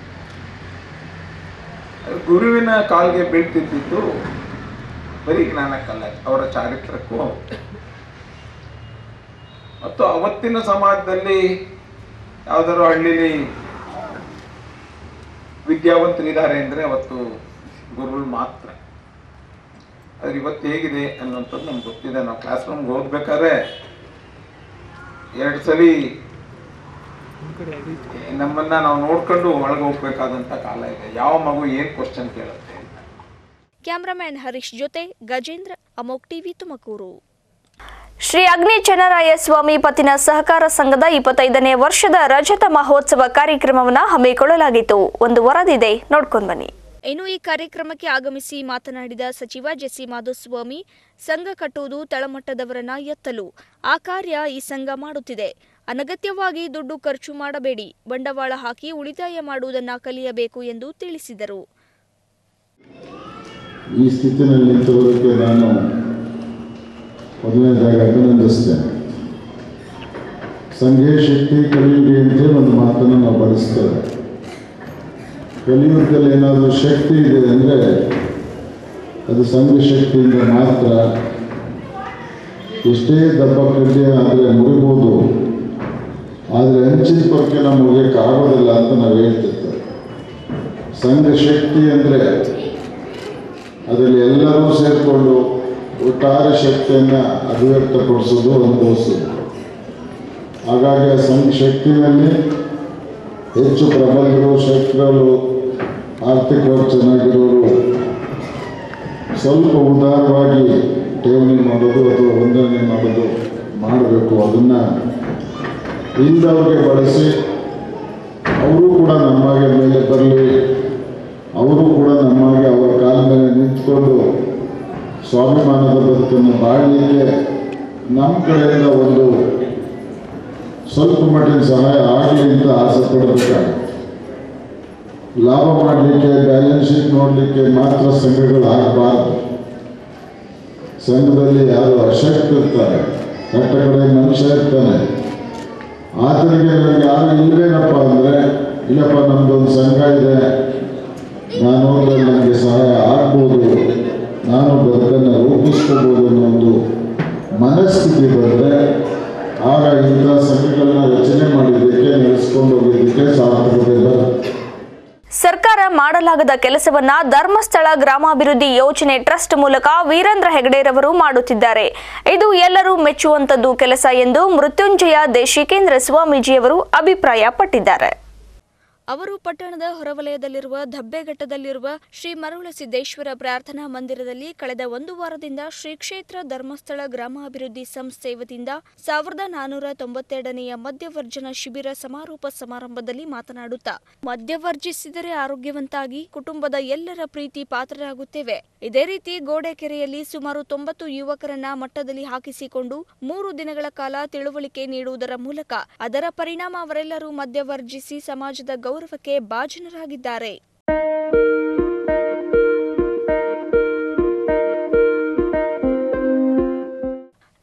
Speaker 10: ಗುರುವಿನ ಕಾಲ್ಗೆ ಬೀಳ್ತಿದ್ದಿದ್ದು ಬರೀ ಜ್ಞಾನಕ್ಕಲ್ಲ ಅವರ ಚಾರಿತ್ರಕ್ಕೂ ಮತ್ತು ಅವತ್ತಿನ ಸಮಾಜದಲ್ಲಿ ಯಾವ್ದಾದ್ರು ಹಳ್ಳಿಲಿ ವಿದ್ಯಾವಂತರಿದ್ದಾರೆ ಅಂದರೆ ಅವತ್ತು ಗುರುಗಳು ಮಾತ್ರ ಆದ್ರೆ ಇವತ್ತು ಹೇಗಿದೆ ಅನ್ನುವಂಥದ್ದು ನಮ್ಗೆ ಗೊತ್ತಿದೆ ನಾವು ಕ್ಲಾಸ್ ರೂಮ್ಗೆ ಓದ್ಬೇಕಾದ್ರೆ ಎರಡು ಸಲಿ ನಮ್ಮನ್ನ ನಾವು ನೋಡ್ಕೊಂಡು ಒಳಗೆ ಹೋಗ್ಬೇಕಾದಂತ ಕಾಲ ಇದೆ ಯಾವ ಮಗು ಏನ್ ಕ್ವಶನ್ ಕೇಳುತ್ತೆ
Speaker 1: ಕ್ಯಾಮ್ರಾಮ್ಯಾನ್ ಹರೀಶ್ ಜೊತೆ ಗಜೇಂದ್ರ ಅಮೋಕ್ ಟಿವಿ ತುಮಕೂರು ಶ್ರೀ ಅಗ್ನಿ ಚನ್ನರಾಯ ಸ್ವಾಮಿ ಪತ್ತಿನ ಸಹಕಾರ ಸಂಘದ ಇಪ್ಪತ್ತೈದನೇ ವರ್ಷದ ರಜತ ಮಹೋತ್ಸವ ಕಾರ್ಯಕ್ರಮವನ್ನು ಹಮ್ಮಿಕೊಳ್ಳಲಾಗಿತ್ತು ಒಂದು ವರದಿದೆ ನೋಡ್ಕೊಂಡ್ ಬನ್ನಿ ಇನ್ನು ಈ ಕಾರ್ಯಕ್ರಮಕ್ಕೆ ಆಗಮಿಸಿ ಮಾತನಾಡಿದ ಸಚಿವ ಜೆಸಿ ಮಾಧುಸ್ವಾಮಿ ಸಂಘ ಕಟ್ಟುವುದು ತಳಮಟ್ಟದವರನ್ನ ಎತ್ತಲು ಆ ಕಾರ್ಯ ಈ ಸಂಘ ಮಾಡುತ್ತಿದೆ ಅನಗತ್ಯವಾಗಿ ದುಡ್ಡು ಖರ್ಚು ಮಾಡಬೇಡಿ ಬಂಡವಾಳ ಹಾಕಿ ಉಳಿತಾಯ ಮಾಡುವುದನ್ನ ಕಲಿಯಬೇಕು ಎಂದು ತಿಳಿಸಿದರು
Speaker 11: ಈ ಸ್ಥಿತಿನಲ್ಲಿ ನಿಂತುವುದಕ್ಕೆ ನಾನು ಮೊದಲನೇದಾಗಿ ಅಭಿನಂದಿಸ್ತೇನೆ ಸಂಘೇ ಶಕ್ತಿ ಕಲಿಯುಡಿ ಅಂತೇಳಿ ಒಂದು ಮಾತನ್ನು ನಾವು ಬಳಸ್ತೇವೆ ಕಲಿಯುಗದಲ್ಲಿ ಏನಾದರೂ ಶಕ್ತಿ ಇದೆ ಅಂದರೆ ಅದು ಸಂಘ ಶಕ್ತಿಯಿಂದ ಮಾತ್ರ ಎಷ್ಟೇ ದಪ್ಪ ಕಡ್ಡಿ ಆದರೆ ಮುರಿಬೋದು ಆದರೆ ಹಂಚಿನ ಪಕ್ಕೆ ನಾವು ಮುಗಿಯೋಕ್ಕೆ ಆಗೋದಿಲ್ಲ ಅಂತ ನಾವು ಹೇಳ್ತಿರ್ತೇವೆ ಸಂಘ ಶಕ್ತಿ ಅಂದರೆ ಅದರಲ್ಲಿ ಎಲ್ಲರೂ ಸೇರಿಕೊಂಡು ಒಟ್ಟಾರೆ ಶಕ್ತಿಯನ್ನು ಅಭಿವ್ಯಕ್ತಪಡಿಸೋದು ಅನುಭವಿಸೋದು ಹಾಗಾಗಿ ಆ ಸಂಘ ಶಕ್ತಿನಲ್ಲಿ ಹೆಚ್ಚು ಪ್ರಬಲರು ಶಕ್ತರು ಆರ್ಥಿಕವಾಗಿ ಚೆನ್ನಾಗಿರೋರು ಸ್ವಲ್ಪ ಉದಾರವಾಗಿ ಠೇವಣಿ ಮಾಡೋದು ಅಥವಾ ಹೊಂದಾಣೆ ಮಾಡೋದು ಮಾಡಬೇಕು ಅದನ್ನು ಇಲ್ಲದವ್ರಿಗೆ ಬಳಸಿ ಅವರು ಕೂಡ ನಮ್ಮಾಗೆ ಮೇಲೆ ಬರಲಿ ಅವರು ಕೂಡ ನಮ್ಮಾಗೆ ಅವರ ಕಾಲ ಮೇಲೆ ನಿಂತ್ಕೊಂಡು ಸ್ವಾಭಿಮಾನದ ಬದುಕನ್ನು ಬಾಳಲಿಕ್ಕೆ ನಮ್ಮ ಕಡೆಯಿಂದ ಒಂದು ಸ್ವಲ್ಪ ಮಟ್ಟಿನ ಸಹಾಯ ಆಗಲಿ ಅಂತ ಆಸೆ ಪಡಬೇಕಾಗುತ್ತೆ ಲಾಭ ಮಾಡಲಿಕ್ಕೆ ಬ್ಯಾಲೆನ್ಸ್ ಶೀಟ್ ನೋಡಲಿಕ್ಕೆ ಮಾತ್ರ ಸಂಘಗಳು ಆಗಬಾರ್ದು ಸಂಘದಲ್ಲಿ ಯಾರು ಅಶಕ್ತ ಇರ್ತಾರೆ ಕಟ್ಟ ಕಡೆ ಮನುಷ್ಯ ಇರ್ತಾನೆ ಆತನಿಗೆ ನನಗೆ ಯಾರು ಇಲ್ವೇನಪ್ಪ ಅಂದರೆ ಇಲ್ಲಪ್ಪ ನಮ್ಮದೊಂದು ಸಂಘ ಇದೆ ನಾನು ಹೋದ್ರೆ ನನಗೆ ಸಹಾಯ ಆಗ್ಬೋದು ನಾನು ಬದುಕನ್ನು ರೂಪಿಸ್ಕೋಬೋದು ಅನ್ನೋ ಒಂದು ಮನಸ್ಥಿತಿ ಬಂದರೆ ಆಗ ಇಂಥ ಸಂಘಗಳನ್ನ ರಚನೆ ಮಾಡಿದ್ದಕ್ಕೆ ನಡೆಸ್ಕೊಂಡು ಹೋಗಿದ್ದಕ್ಕೆ ಸಾರ್ಥಕತೆ ಬರುತ್ತೆ
Speaker 1: ಸರ್ಕಾರ ಮಾಡಲಾಗದ ಕೆಲಸವನ್ನ ಧರ್ಮಸ್ಥಳ ಗ್ರಾಮಾಭಿವೃದ್ಧಿ ಯೋಜನೆ ಟ್ರಸ್ಟ್ ಮೂಲಕ ವೀರೇಂದ್ರ ಹೆಗಡೆರವರು ಮಾಡುತ್ತಿದ್ದಾರೆ ಇದು ಎಲ್ಲರೂ ಮೆಚ್ಚುವಂತದ್ದು ಕೆಲಸ ಎಂದು ಮೃತ್ಯುಂಜಯ ದೇಶಿಕೇಂದ್ರ ಸ್ವಾಮೀಜಿಯವರು ಅಭಿಪ್ರಾಯಪಟ್ಟಿದ್ದಾರೆ ಅವರು ಪಟ್ಟಣದ ಹೊರವಲಯದಲ್ಲಿರುವ ಧಬ್ಬೆಘಟ್ಟದಲ್ಲಿರುವ ಶ್ರೀ ಮರುಳಸಿದ್ದೇಶ್ವರ ಪ್ರಾರ್ಥನಾ ಮಂದಿರದಲ್ಲಿ ಕಳೆದ ಒಂದು ವಾರದಿಂದ ಶ್ರೀ ಕ್ಷೇತ್ರ ಧರ್ಮಸ್ಥಳ ಗ್ರಾಮಾಭಿವೃದ್ಧಿ ಸಂಸ್ಥೆ ವತಿಯಿಂದ ಸಾವಿರದ ನಾನೂರ ತೊಂಬತ್ತೆರಡನೆಯ ಮದ್ಯವರ್ಜನ ಶಿಬಿರ ಸಮಾರೋಪ ಸಮಾರಂಭದಲ್ಲಿ ಮಾತನಾಡುತ್ತಾ ಮದ್ಯವರ್ಜಿಸಿದರೆ ಆರೋಗ್ಯವಂತಾಗಿ ಕುಟುಂಬದ ಎಲ್ಲರ ಪ್ರೀತಿ ಪಾತ್ರರಾಗುತ್ತೇವೆ ಇದೇ ರೀತಿ ಗೋಡೆಕೆರೆಯಲ್ಲಿ ಸುಮಾರು ತೊಂಬತ್ತು ಯುವಕರನ್ನ ಮಟ್ಟದಲ್ಲಿ ಹಾಕಿಸಿಕೊಂಡು ಮೂರು ದಿನಗಳ ಕಾಲ ತಿಳುವಳಿಕೆ ನೀಡುವುದರ ಮೂಲಕ ಅದರ ಪರಿಣಾಮ ಅವರೆಲ್ಲರೂ ಮದ್ಯವರ್ಜಿಸಿ ಸಮಾಜದ ಗೌರವಕ್ಕೆ ಭಾಜನರಾಗಿದ್ದಾರೆ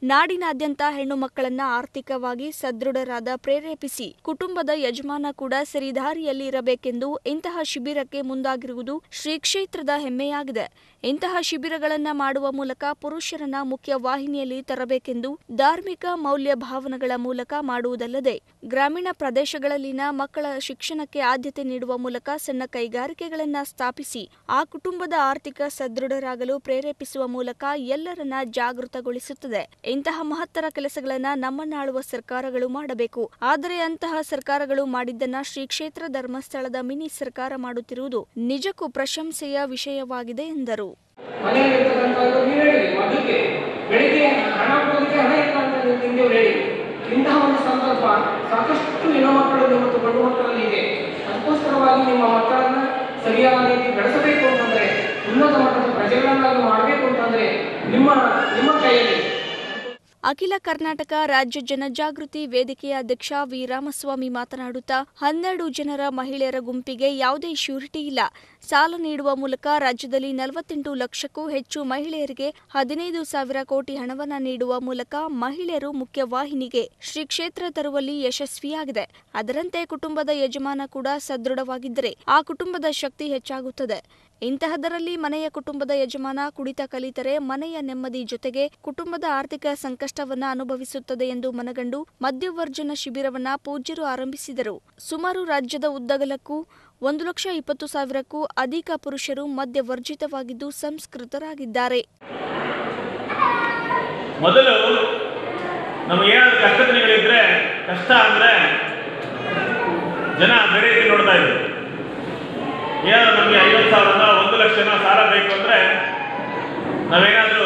Speaker 1: ನಾಡಿನಾದ್ಯಂತ ಹೆಣ್ಣು ಮಕ್ಕಳನ್ನ ಆರ್ಥಿಕವಾಗಿ ಸದೃಢರಾದ ಪ್ರೇರೇಪಿಸಿ ಕುಟುಂಬದ ಯಜಮಾನ ಕೂಡ ಸರಿದಾರಿಯಲ್ಲಿ ಇರಬೇಕೆಂದು ಇಂತಹ ಶಿಬಿರಕ್ಕೆ ಮುಂದಾಗಿರುವುದು ಶ್ರೀ ಕ್ಷೇತ್ರದ ಹೆಮ್ಮೆಯಾಗಿದೆ ಇಂತಹ ಶಿಬಿರಗಳನ್ನ ಮಾಡುವ ಮೂಲಕ ಪುರುಷರನ್ನ ಮುಖ್ಯ ವಾಹಿನಿಯಲ್ಲಿ ತರಬೇಕೆಂದು ಧಾರ್ಮಿಕ ಮೌಲ್ಯ ಭಾವನೆಗಳ ಮೂಲಕ ಮಾಡುವುದಲ್ಲದೆ ಗ್ರಾಮೀಣ ಪ್ರದೇಶಗಳಲ್ಲಿನ ಮಕ್ಕಳ ಶಿಕ್ಷಣಕ್ಕೆ ಆದ್ಯತೆ ನೀಡುವ ಮೂಲಕ ಸಣ್ಣ ಕೈಗಾರಿಕೆಗಳನ್ನ ಸ್ಥಾಪಿಸಿ ಆ ಕುಟುಂಬದ ಆರ್ಥಿಕ ಸದೃಢರಾಗಲು ಪ್ರೇರೇಪಿಸುವ ಮೂಲಕ ಎಲ್ಲರನ್ನ ಜಾಗೃತಗೊಳಿಸುತ್ತದೆ ಇಂತಹ ಮಹತ್ತರ ಕೆಲಸಗಳನ್ನ ನಮ್ಮನ್ನಾಳುವ ಸರ್ಕಾರಗಳು ಮಾಡಬೇಕು ಆದರೆ ಅಂತಹ ಸರ್ಕಾರಗಳು ಮಾಡಿದ್ದನ್ನ ಶ್ರೀ ಕ್ಷೇತ್ರ ಧರ್ಮಸ್ಥಳದ ಮಿನಿ ಸರ್ಕಾರ ಮಾಡುತ್ತಿರುವುದು ನಿಜಕ್ಕೂ ಪ್ರಶಂಸೆಯ ವಿಷಯವಾಗಿದೆ ಎಂದರು
Speaker 12: ಮನೆಯಲ್ಲಿರ್ತಕ್ಕಂಥದ್ದು ನೀವು ಹೇಳಿ ಮದುವೆ ಬೆಳಿಗ್ಗೆ ಹಣ ಕೊಡೋದಕ್ಕೆ ಹಣ ಇಲ್ಲ ಅಂತ ನೀವು ನಿಮ್ಗೆ ಹೇಳಿ ಇಂತಹ ಒಂದು ಸಂದರ್ಭ ಸಾಕಷ್ಟು ಹೆಣ್ಣುಮಕ್ಕಳಲ್ಲಿ ಮತ್ತು ಗಂಡು ಮಕ್ಕಳಲ್ಲಿ ಇದೆ ಅದಕ್ಕೋಸ್ಕರವಾಗಿ ನಿಮ್ಮ ಮಕ್ಕಳನ್ನ ಸರಿಯಾದ ರೀತಿ ಬೆಳೆಸಬೇಕು ಅಂತಂದ್ರೆ ಉನ್ನತ ಮಟ್ಟದ ಪ್ರಜೆಗಳನ್ನಾಗಿ ಮಾಡಬೇಕು ಅಂತಂದ್ರೆ ನಿಮ್ಮ ನಿಮ್ಮ ಕೈಯಲ್ಲಿ
Speaker 1: ಅಖಿಲ ಕರ್ನಾಟಕ ರಾಜ್ಯ ಜನಜಾಗೃತಿ ವೇದಿಕೆಯ ಅಧ್ಯಕ್ಷ ವಿ ರಾಮಸ್ವಾಮಿ ಮಾತನಾಡುತ್ತಾ ಹನ್ನೆರಡು ಜನರ ಮಹಿಳೆಯರ ಗುಂಪಿಗೆ ಯಾವುದೇ ಶ್ಯೂರಿಟಿ ಇಲ್ಲ ಸಾಲ ನೀಡುವ ಮೂಲಕ ರಾಜ್ಯದಲ್ಲಿ ನಲವತ್ತೆಂಟು ಲಕ್ಷಕ್ಕೂ ಹೆಚ್ಚು ಮಹಿಳೆಯರಿಗೆ ಹದಿನೈದು ಸಾವಿರ ಕೋಟಿ ಹಣವನ್ನ ನೀಡುವ ಮೂಲಕ ಮಹಿಳೆಯರು ಮುಖ್ಯವಾಹಿನಿಗೆ ಶ್ರೀ ಕ್ಷೇತ್ರ ತರುವಲ್ಲಿ ಯಶಸ್ವಿಯಾಗಿದೆ ಅದರಂತೆ ಕುಟುಂಬದ ಯಜಮಾನ ಕೂಡ ಸದೃಢವಾಗಿದ್ದರೆ ಆ ಕುಟುಂಬದ ಶಕ್ತಿ ಹೆಚ್ಚಾಗುತ್ತದೆ ಇಂತಹದರಲ್ಲಿ ಮನೆಯ ಕುಟುಂಬದ ಯಜಮಾನ ಕುಡಿತ ಕಲಿತರೆ ಮನೆಯ ನೆಮ್ಮದಿ ಜೊತೆಗೆ ಕುಟುಂಬದ ಆರ್ಥಿಕ ಸಂಕಷ್ಟವನ್ನ ಅನುಭವಿಸುತ್ತದೆ ಎಂದು ಮನಗಂಡು ಮದ್ಯವರ್ಜನ ಶಿಬಿರವನ್ನ ಪೂಜ್ಯರು ಆರಂಭಿಸಿದರು ಸುಮಾರು ರಾಜ್ಯದ ಉದ್ದಗಲಕ್ಕೂ ಒಂದು ಲಕ್ಷ ಇಪ್ಪತ್ತು ಸಾವಿರಕ್ಕೂ ಅಧಿಕ ಪುರುಷರು ಮದ್ಯವರ್ಜಿತವಾಗಿದ್ದು ಸಂಸ್ಕೃತರಾಗಿದ್ದಾರೆ
Speaker 13: ಮೊದಲು ನಮಗೆ ಏನಾದ್ರು ಕಷ್ಟ ದಿನಗಳಿದ್ರೆ ಕಷ್ಟ ಅಂದ್ರೆ ಜನ ಬೇರೆ ರೀತಿ ನೋಡ್ತಾ ಇದ್ರು ಏನಾದ್ರು ನಮಗೆ ಐವತ್ತು ಸಾವಿರನ ಒಂದು ಲಕ್ಷನ ಸಾಲ ಬೇಕು ಅಂದ್ರೆ ನಾವೇನಾದ್ರೂ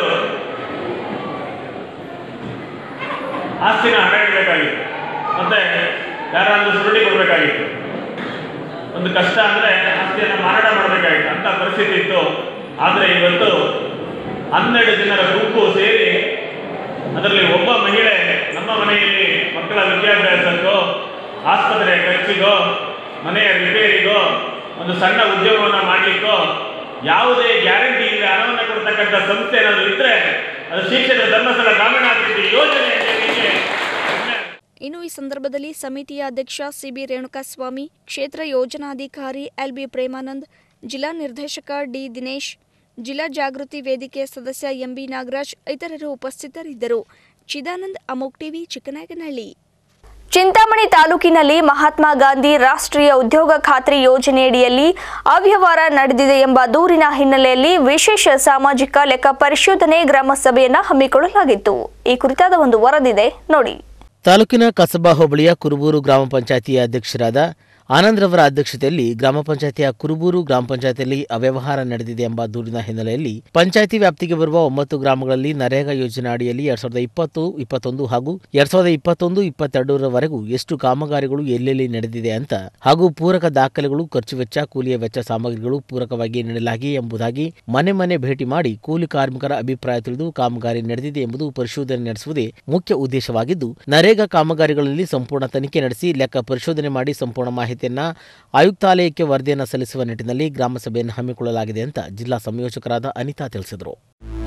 Speaker 13: ಆಸ್ತಿನ ಹಣ ಇಡಬೇಕಾಗಿತ್ತು ಮತ್ತೆ ಯಾರಾದ್ರೂ ಸುರುಳಿ ಕೊಡಬೇಕಾಗಿತ್ತು ಒಂದು ಕಷ್ಟ ಅಂದ್ರೆ ಆಸ್ತಿಯನ್ನು ಮಾರಾಟ ಮಾಡಬೇಕಾಗಿತ್ತು ಅಂತ ಪರಿಸ್ಥಿತಿ ಇತ್ತು ಆದರೆ ಇವತ್ತು ಹನ್ನೆರಡು ಜನರ ಗುಂಪು ಸೇರಿ ಅದರಲ್ಲಿ ಒಬ್ಬ ಮಹಿಳೆ ನಮ್ಮ ಮನೆಯಲ್ಲಿ ಮಕ್ಕಳ ವಿದ್ಯಾಭ್ಯಾಸಕ್ಕೋ ಆಸ್ಪತ್ರೆಯ ಖರ್ಚಿಗೋ ಮನೆಯ ರಿಪೇರಿಗೋ ಒಂದು ಸಣ್ಣ ಉದ್ಯೋಗವನ್ನು ಮಾಡಲಿಕ್ಕೋ ಯಾವುದೇ ಗ್ಯಾರಂಟಿ ಇಲ್ಲ ಹಣವನ್ನು ಕೊಡ್ತಕ್ಕಂಥ ಸಂಸ್ಥೆ ಏನಾದರೂ ಇದ್ರೆ ಅದು ಶಿಕ್ಷಣ ಧರ್ಮಸ್ಥಳ ಗ್ರಾಮೀಣಾಭಿವೃದ್ಧಿ ಯೋಜನೆ ಅಂತ ಹೇಳಲಿಕ್ಕೆ
Speaker 1: ಇನ್ನು ಈ ಸಂದರ್ಭದಲ್ಲಿ ಸಮಿತಿಯ ಅಧ್ಯಕ್ಷ ಸಿಬಿ ರೇಣುಕಾಸ್ವಾಮಿ ಕ್ಷೇತ್ರ ಯೋಜನಾಧಿಕಾರಿ ಎಲ್ಬಿ ಪ್ರೇಮಾನಂದ್ ಜಿಲ್ಲಾ ನಿರ್ದೇಶಕ ಡಿ ದಿನೇಶ್ ಜಿಲ್ಲಾ ಜಾಗೃತಿ ವೇದಿಕೆ ಸದಸ್ಯ ಎಂಬಿ ನಾಗರಾಜ್ ಇತರರು ಉಪಸ್ಥಿತರಿದ್ದರು ಚಿದಾನಂದ್ ಅಮೋಕ್ ಟಿವಿ ಚಿಕ್ಕನಾಯಕನಹಳ್ಳಿ ಚಿಂತಾಮಣಿ ತಾಲೂಕಿನಲ್ಲಿ ಮಹಾತ್ಮ ಗಾಂಧಿ ರಾಷ್ಟ್ರೀಯ ಉದ್ಯೋಗ ಖಾತ್ರಿ ಯೋಜನೆಯಡಿಯಲ್ಲಿ ಅವ್ಯವಹಾರ ನಡೆದಿದೆ ಎಂಬ ದೂರಿನ ಹಿನ್ನೆಲೆಯಲ್ಲಿ ವಿಶೇಷ ಸಾಮಾಜಿಕ ಲೆಕ್ಕ ಪರಿಶೋಧನೆ ಗ್ರಾಮ ಸಭೆಯನ್ನ ಹಮ್ಮಿಕೊಳ್ಳಲಾಗಿತ್ತು ಈ ಕುರಿತಾದ ಒಂದು ವರದಿದೆ ನೋಡಿ
Speaker 14: ತಾಲೂಕಿನ ಕಸಬಾ ಹೋಬಳಿಯ ಕುರುಬೂರು ಗ್ರಾಮ ಪಂಚಾಯತಿಯ ಅಧ್ಯಕ್ಷರಾದ ಆನಂದ್ರವರ ಅಧ್ಯಕ್ಷತೆಯಲ್ಲಿ ಗ್ರಾಮ ಪಂಚಾಯತಿಯ ಕುರುಬೂರು ಗ್ರಾಮ ಪಂಚಾಯತಿಯಲ್ಲಿ ಅವ್ಯವಹಾರ ನಡೆದಿದೆ ಎಂಬ ದೂರಿನ ಹಿನ್ನೆಲೆಯಲ್ಲಿ ಪಂಚಾಯತಿ ವ್ಯಾಪ್ತಿಗೆ ಬರುವ ಒಂಬತ್ತು ಗ್ರಾಮಗಳಲ್ಲಿ ನರೇಗಾ ಯೋಜನೆ ಅಡಿಯಲ್ಲಿ ಎರಡ್ ಸಾವಿರದ ಇಪ್ಪತ್ತು ಇಪ್ಪತ್ತೊಂದು ಹಾಗೂ ಎರಡ್ ಸಾವಿರದ ಇಪ್ಪತ್ತೊಂದು ಇಪ್ಪತ್ತೆರಡರವರೆಗೂ ಎಷ್ಟು ಕಾಮಗಾರಿಗಳು ಎಲ್ಲೆಲ್ಲಿ ನಡೆದಿದೆ ಅಂತ ಹಾಗೂ ಪೂರಕ ದಾಖಲೆಗಳು ಖರ್ಚು ವೆಚ್ಚ ಕೂಲಿಯ ವೆಚ್ಚ ಸಾಮಗ್ರಿಗಳು ಪೂರಕವಾಗಿ ನೀಡಲಾಗಿ ಎಂಬುದಾಗಿ ಮನೆ ಮನೆ ಭೇಟಿ ಮಾಡಿ ಕೂಲಿ ಕಾರ್ಮಿಕರ ಅಭಿಪ್ರಾಯ ತಿಳಿದು ಕಾಮಗಾರಿ ನಡೆದಿದೆ ಎಂಬುದು ಪರಿಶೋಧನೆ ನಡೆಸುವುದೇ ಮುಖ್ಯ ಉದ್ದೇಶವಾಗಿದ್ದು ನರೇಗಾ ಕಾಮಗಾರಿಗಳಲ್ಲಿ ಸಂಪೂರ್ಣ ತನಿಖೆ ನಡೆಸಿ ಲೆಕ್ಕ ಪರಿಶೋಧನೆ ಮಾಡಿ ಸಂಪೂರ್ಣ ಮಾಹಿತಿಯನ್ನ ಆಯುಕ್ತಾಲಯಕ್ಕೆ ವರದಿಯನ್ನು ಸಲ್ಲಿಸುವ ನಿಟ್ಟಿನಲ್ಲಿ ಗ್ರಾಮ ಸಭೆಯನ್ನು ಹಮ್ಮಿಕೊಳ್ಳಲಾಗಿದೆ ಅಂತ ಜಿಲ್ಲಾ ಸಂಯೋಜಕರಾದ ಅನಿತಾ ತಿಳಿಸಿದರು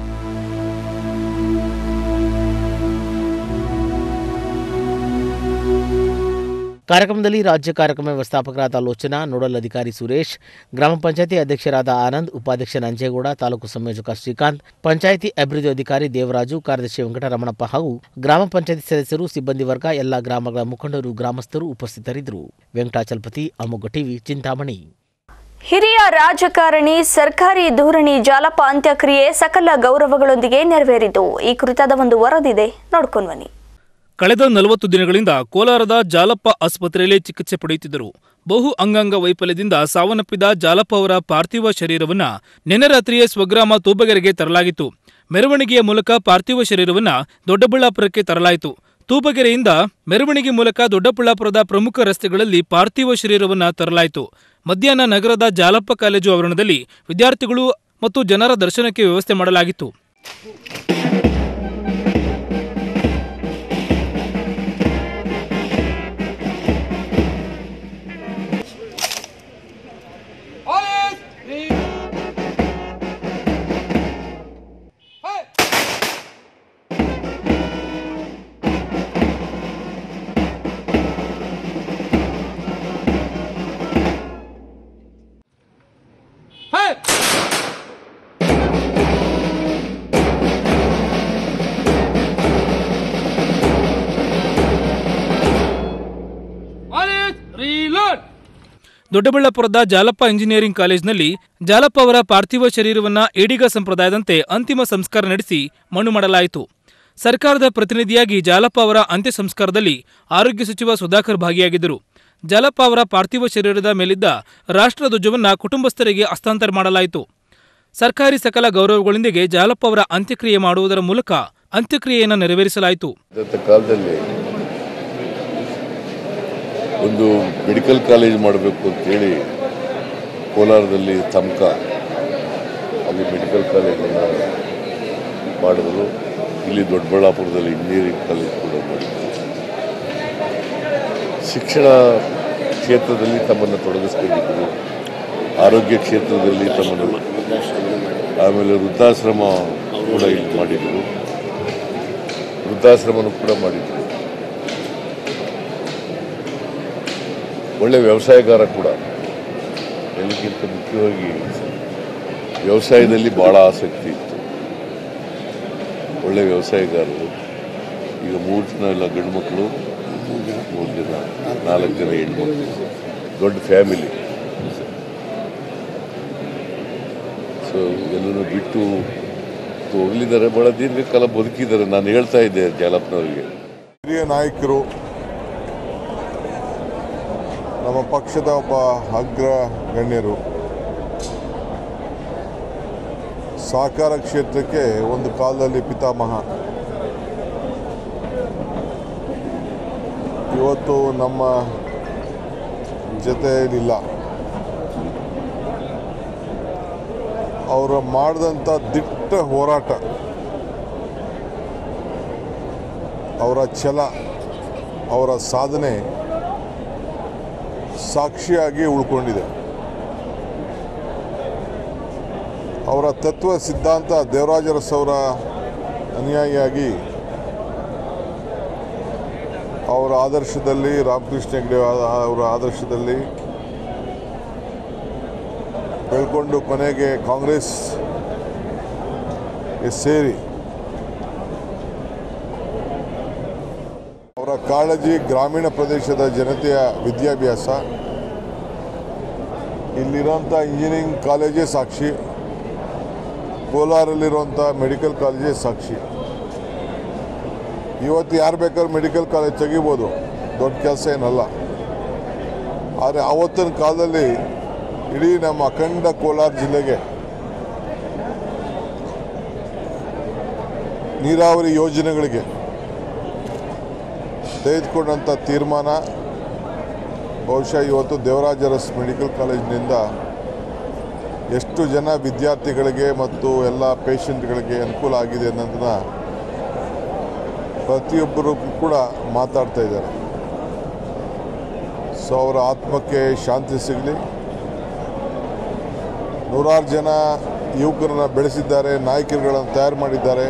Speaker 14: ಕಾರ್ಯಕ್ರಮದಲ್ಲಿ ರಾಜ್ಯ ಕಾರ್ಯಕ್ರಮ ವ್ಯವಸ್ಥಾಪಕರಾದ ಲೋಚನಾ ನೋಡಲ್ ಅಧಿಕಾರಿ ಸುರೇಶ್ ಗ್ರಾಮ ಪಂಚಾಯತಿ ಅಧ್ಯಕ್ಷರಾದ ಆನಂದ್ ಉಪಾಧ್ಯಕ್ಷ ನಂಜೇಗೌಡ ತಾಲೂಕು ಸಂಯೋಜಕ ಶ್ರೀಕಾಂತ್ ಪಂಚಾಯತಿ ಅಭಿವೃದ್ಧಿ ಅಧಿಕಾರಿ ದೇವರಾಜು ಕಾರ್ಯದರ್ಶಿ ವೆಂಕಟರಮಣಪ್ಪ ಹಾಗೂ ಗ್ರಾಮ ಪಂಚಾಯತಿ ಸದಸ್ಯರು ಸಿಬ್ಬಂದಿ ವರ್ಗ ಎಲ್ಲ ಗ್ರಾಮಗಳ ಮುಖಂಡರು ಗ್ರಾಮಸ್ಥರು ಉಪಸ್ಥಿತರಿದ್ದರು ವೆಂಕಟಾಚಲಪತಿ ಅಮೋಘ ಟಿವಿ ಚಿಂತಾಮಣಿ
Speaker 1: ಹಿರಿಯ ರಾಜಕಾರಣಿ ಸರ್ಕಾರಿ ಧೋರಣಿ ಜಾಲಪ ಅಂತ್ಯಕ್ರಿಯೆ ಸಕಲ ಗೌರವಗಳೊಂದಿಗೆ ನೆರವೇರಿತು ಈ ಕುರಿತಾದ ಒಂದು ವರದಿದೆ ನೋಡ್ಕೊಂಡು ಬನ್ನಿ
Speaker 2: ಕಳೆದ ನಲವತ್ತು ದಿನಗಳಿಂದ ಕೋಲಾರದ ಜಾಲಪ್ಪ ಆಸ್ಪತ್ರೆಯಲ್ಲಿ ಚಿಕಿತ್ಸೆ ಪಡೆಯುತ್ತಿದ್ದರು ಬಹು ಅಂಗಾಂಗ ವೈಫಲ್ಯದಿಂದ ಸಾವನ್ನಪ್ಪಿದ ಜಾಲಪ್ಪ ಅವರ ಪಾರ್ಥಿವ ಶರೀರವನ್ನ ನಿನ್ನೆ ರಾತ್ರಿಯೇ ಸ್ವಗ್ರಾಮ ತೂಬಗೆರೆಗೆ ತರಲಾಗಿತ್ತು ಮೆರವಣಿಗೆಯ ಮೂಲಕ ಪಾರ್ಥಿವ ಶರೀರವನ್ನ ದೊಡ್ಡಬಳ್ಳಾಪುರಕ್ಕೆ ತರಲಾಯಿತು ತೂಬಗೆರೆಯಿಂದ ಮೆರವಣಿಗೆ ಮೂಲಕ ದೊಡ್ಡಬಳ್ಳಾಪುರದ ಪ್ರಮುಖ ರಸ್ತೆಗಳಲ್ಲಿ ಪಾರ್ಥಿವ ಶರೀರವನ್ನ ತರಲಾಯಿತು ಮಧ್ಯಾಹ್ನ ನಗರದ ಜಾಲಪ್ಪ ಕಾಲೇಜು ಆವರಣದಲ್ಲಿ ವಿದ್ಯಾರ್ಥಿಗಳು ಮತ್ತು ಜನರ ದರ್ಶನಕ್ಕೆ ವ್ಯವಸ್ಥೆ ಮಾಡಲಾಗಿತ್ತು ದೊಡ್ಡಬಳ್ಳಾಪುರದ ಜಾಲಪ್ಪ ಇಂಜಿನಿಯರಿಂಗ್ ಕಾಲೇಜಿನಲ್ಲಿ ಜಾಲಪ್ಪ ಅವರ ಪಾರ್ಥಿವ ಶರೀರವನ್ನ ಈಡಿಗ ಸಂಪ್ರದಾಯದಂತೆ ಅಂತಿಮ ಸಂಸ್ಕಾರ ನಡೆಸಿ ಮಣ್ಣು ಮಾಡಲಾಯಿತು ಸರ್ಕಾರದ ಪ್ರತಿನಿಧಿಯಾಗಿ ಜಾಲಪ್ಪ ಅವರ ಅಂತ್ಯ ಸಂಸ್ಕಾರದಲ್ಲಿ ಆರೋಗ್ಯ ಸಚಿವ ಸುಧಾಕರ್ ಭಾಗಿಯಾಗಿದ್ದರು ಜಾಲಪ್ಪ ಅವರ ಪಾರ್ಥಿವ ಶರೀರದ ಮೇಲಿದ್ದ ರಾಷ್ಟ್ರಧ್ವಜವನ್ನ ಕುಟುಂಬಸ್ಥರಿಗೆ ಹಸ್ತಾಂತರ ಮಾಡಲಾಯಿತು ಸರ್ಕಾರಿ ಸಕಲ ಗೌರವಗಳೊಂದಿಗೆ ಜಾಲಪ್ಪ ಅವರ ಅಂತ್ಯಕ್ರಿಯೆ ಮಾಡುವುದರ ಮೂಲಕ ಅಂತ್ಯಕ್ರಿಯೆಯನ್ನು ನೆರವೇರಿಸಲಾಯಿತು
Speaker 15: ಇವತ್ತು ಕಾಲದಲ್ಲಿ ಒಂದು ಮೆಡಿಕಲ್ ಕಾಲೇಜ್ ಮಾಡಬೇಕು ಅಂತೇಳಿ ಕೋಲಾರದಲ್ಲಿ ತಮ್ಕ ಅಲ್ಲಿ ಮೆಡಿಕಲ್ ಕಾಲೇಜನ್ನು ಮಾಡಿದ್ರು ಇಲ್ಲಿ ದೊಡ್ಡಬಳ್ಳಾಪುರದಲ್ಲಿ ಇಂಜಿನಿಯರಿಂಗ್ ಕಾಲೇಜ್ ಕೂಡ ಮಾಡಿದ್ರು ಶಿಕ್ಷಣ ಕ್ಷೇತ್ರದಲ್ಲಿ ತಮ್ಮನ್ನು ತೊಡಗಿಸ್ಕೊಂಡಿದ್ದರು ಆರೋಗ್ಯ ಕ್ಷೇತ್ರದಲ್ಲಿ ತಮ್ಮನ್ನು ಆಮೇಲೆ ವೃದ್ಧಾಶ್ರಮ ಕೂಡ ಇಲ್ಲಿ ಮಾಡಿದರು ವೃದ್ಧಾಶ್ರಮನೂ ಕೂಡ ಮಾಡಿದ್ರು ಒಳ್ಳೆ ವ್ಯವಸಾಯಗಾರ ಕೂಡ ಎಲ್ಲಕ್ಕಿಂತ ಮುಖ್ಯವಾಗಿ ವ್ಯವಸಾಯದಲ್ಲಿ ಭಾಳ ಆಸಕ್ತಿ ಇತ್ತು ಒಳ್ಳೆ ವ್ಯವಸಾಯಗಾರರು ಈಗ ಮೂರು ಜನ ಎಲ್ಲ ಗಂಡು ಮಕ್ಕಳು ಮೂರು ಜನ ನಾಲ್ಕು ಜನ ಹೆಣ್ಮಕ್ಳು ದೊಡ್ಡ ಫ್ಯಾಮಿಲಿ ಸೊ ಎಲ್ಲರೂ ಬಿಟ್ಟು ಹೋಗ್ಲಿದ್ದಾರೆ ಭಾಳ ದೀರ್ಘಕಾಲ ಬದುಕಿದ್ದಾರೆ ನಾನು ಹೇಳ್ತಾ ಇದ್ದೆ ಜಾಲಪ್ಪನವರಿಗೆ
Speaker 16: ಹಿರಿಯ ನಾಯಕರು ನಮ್ಮ ಪಕ್ಷದ ಒಬ್ಬ ಅಗ್ರ ಗಣ್ಯರು ಸಹಕಾರ ಕ್ಷೇತ್ರಕ್ಕೆ ಒಂದು ಕಾಲದಲ್ಲಿ ಪಿತಾಮಹ ಇವತ್ತು ನಮ್ಮ ಜೊತೆಯಲ್ಲಿಲ್ಲ ಅವರು ಮಾಡಿದಂಥ ದಿಟ್ಟ ಹೋರಾಟ ಅವರ ಛಲ ಅವರ ಸಾಧನೆ ಸಾಕ್ಷಿಯಾಗಿ ಉಳ್ಕೊಂಡಿದೆ ಅವರ ತತ್ವ ಸಿದ್ಧಾಂತ ದೇವರಾಜರಸವರ ಅನುಯಾಯಿಯಾಗಿ ಅವರ ಆದರ್ಶದಲ್ಲಿ ರಾಮಕೃಷ್ಣ ಹೆಗ್ಡೆ ಅವರ ಆದರ್ಶದಲ್ಲಿ ಬೆಳ್ಕೊಂಡು ಕೊನೆಗೆ ಕಾಂಗ್ರೆಸ್ ಸೇರಿ ಅವರ ಕಾಳಜಿ ಗ್ರಾಮೀಣ ಪ್ರದೇಶದ ಜನತೆಯ ವಿದ್ಯಾಭ್ಯಾಸ ಇಲ್ಲಿರೋಂಥ ಇಂಜಿನಿಯರಿಂಗ್ ಕಾಲೇಜೇ ಸಾಕ್ಷಿ ಕೋಲಾರಲ್ಲಿರುವಂಥ ಮೆಡಿಕಲ್ ಕಾಲೇಜೇ ಸಾಕ್ಷಿ ಇವತ್ತು ಯಾರು ಬೇಕಾದ್ರೂ ಮೆಡಿಕಲ್ ಕಾಲೇಜ್ ತೆಗಿಬೋದು ದೊಡ್ಡ ಕೆಲಸ ಏನಲ್ಲ ಆದರೆ ಆವತ್ತಿನ ಕಾಲದಲ್ಲಿ ಇಡೀ ನಮ್ಮ ಅಖಂಡ ಕೋಲಾರ ಜಿಲ್ಲೆಗೆ ನೀರಾವರಿ ಯೋಜನೆಗಳಿಗೆ ತೆಗೆದುಕೊಂಡಂಥ ತೀರ್ಮಾನ ಬಹುಶಃ ಇವತ್ತು ದೇವರಾಜ ಅರಸ್ ಮೆಡಿಕಲ್ ಕಾಲೇಜಿನಿಂದ ಎಷ್ಟು ಜನ ವಿದ್ಯಾರ್ಥಿಗಳಿಗೆ ಮತ್ತು ಎಲ್ಲ ಪೇಷಂಟ್ಗಳಿಗೆ ಅನುಕೂಲ ಆಗಿದೆ ಅನ್ನೋದನ್ನ ಪ್ರತಿಯೊಬ್ಬರು ಕೂಡ ಮಾತಾಡ್ತಾ ಇದ್ದಾರೆ ಸೊ ಅವರ ಆತ್ಮಕ್ಕೆ ಶಾಂತಿ ಸಿಗಲಿ ನೂರಾರು ಜನ ಯುವಕರನ್ನ ಬೆಳೆಸಿದ್ದಾರೆ ನಾಯಕರುಗಳನ್ನು ತಯಾರು ಮಾಡಿದ್ದಾರೆ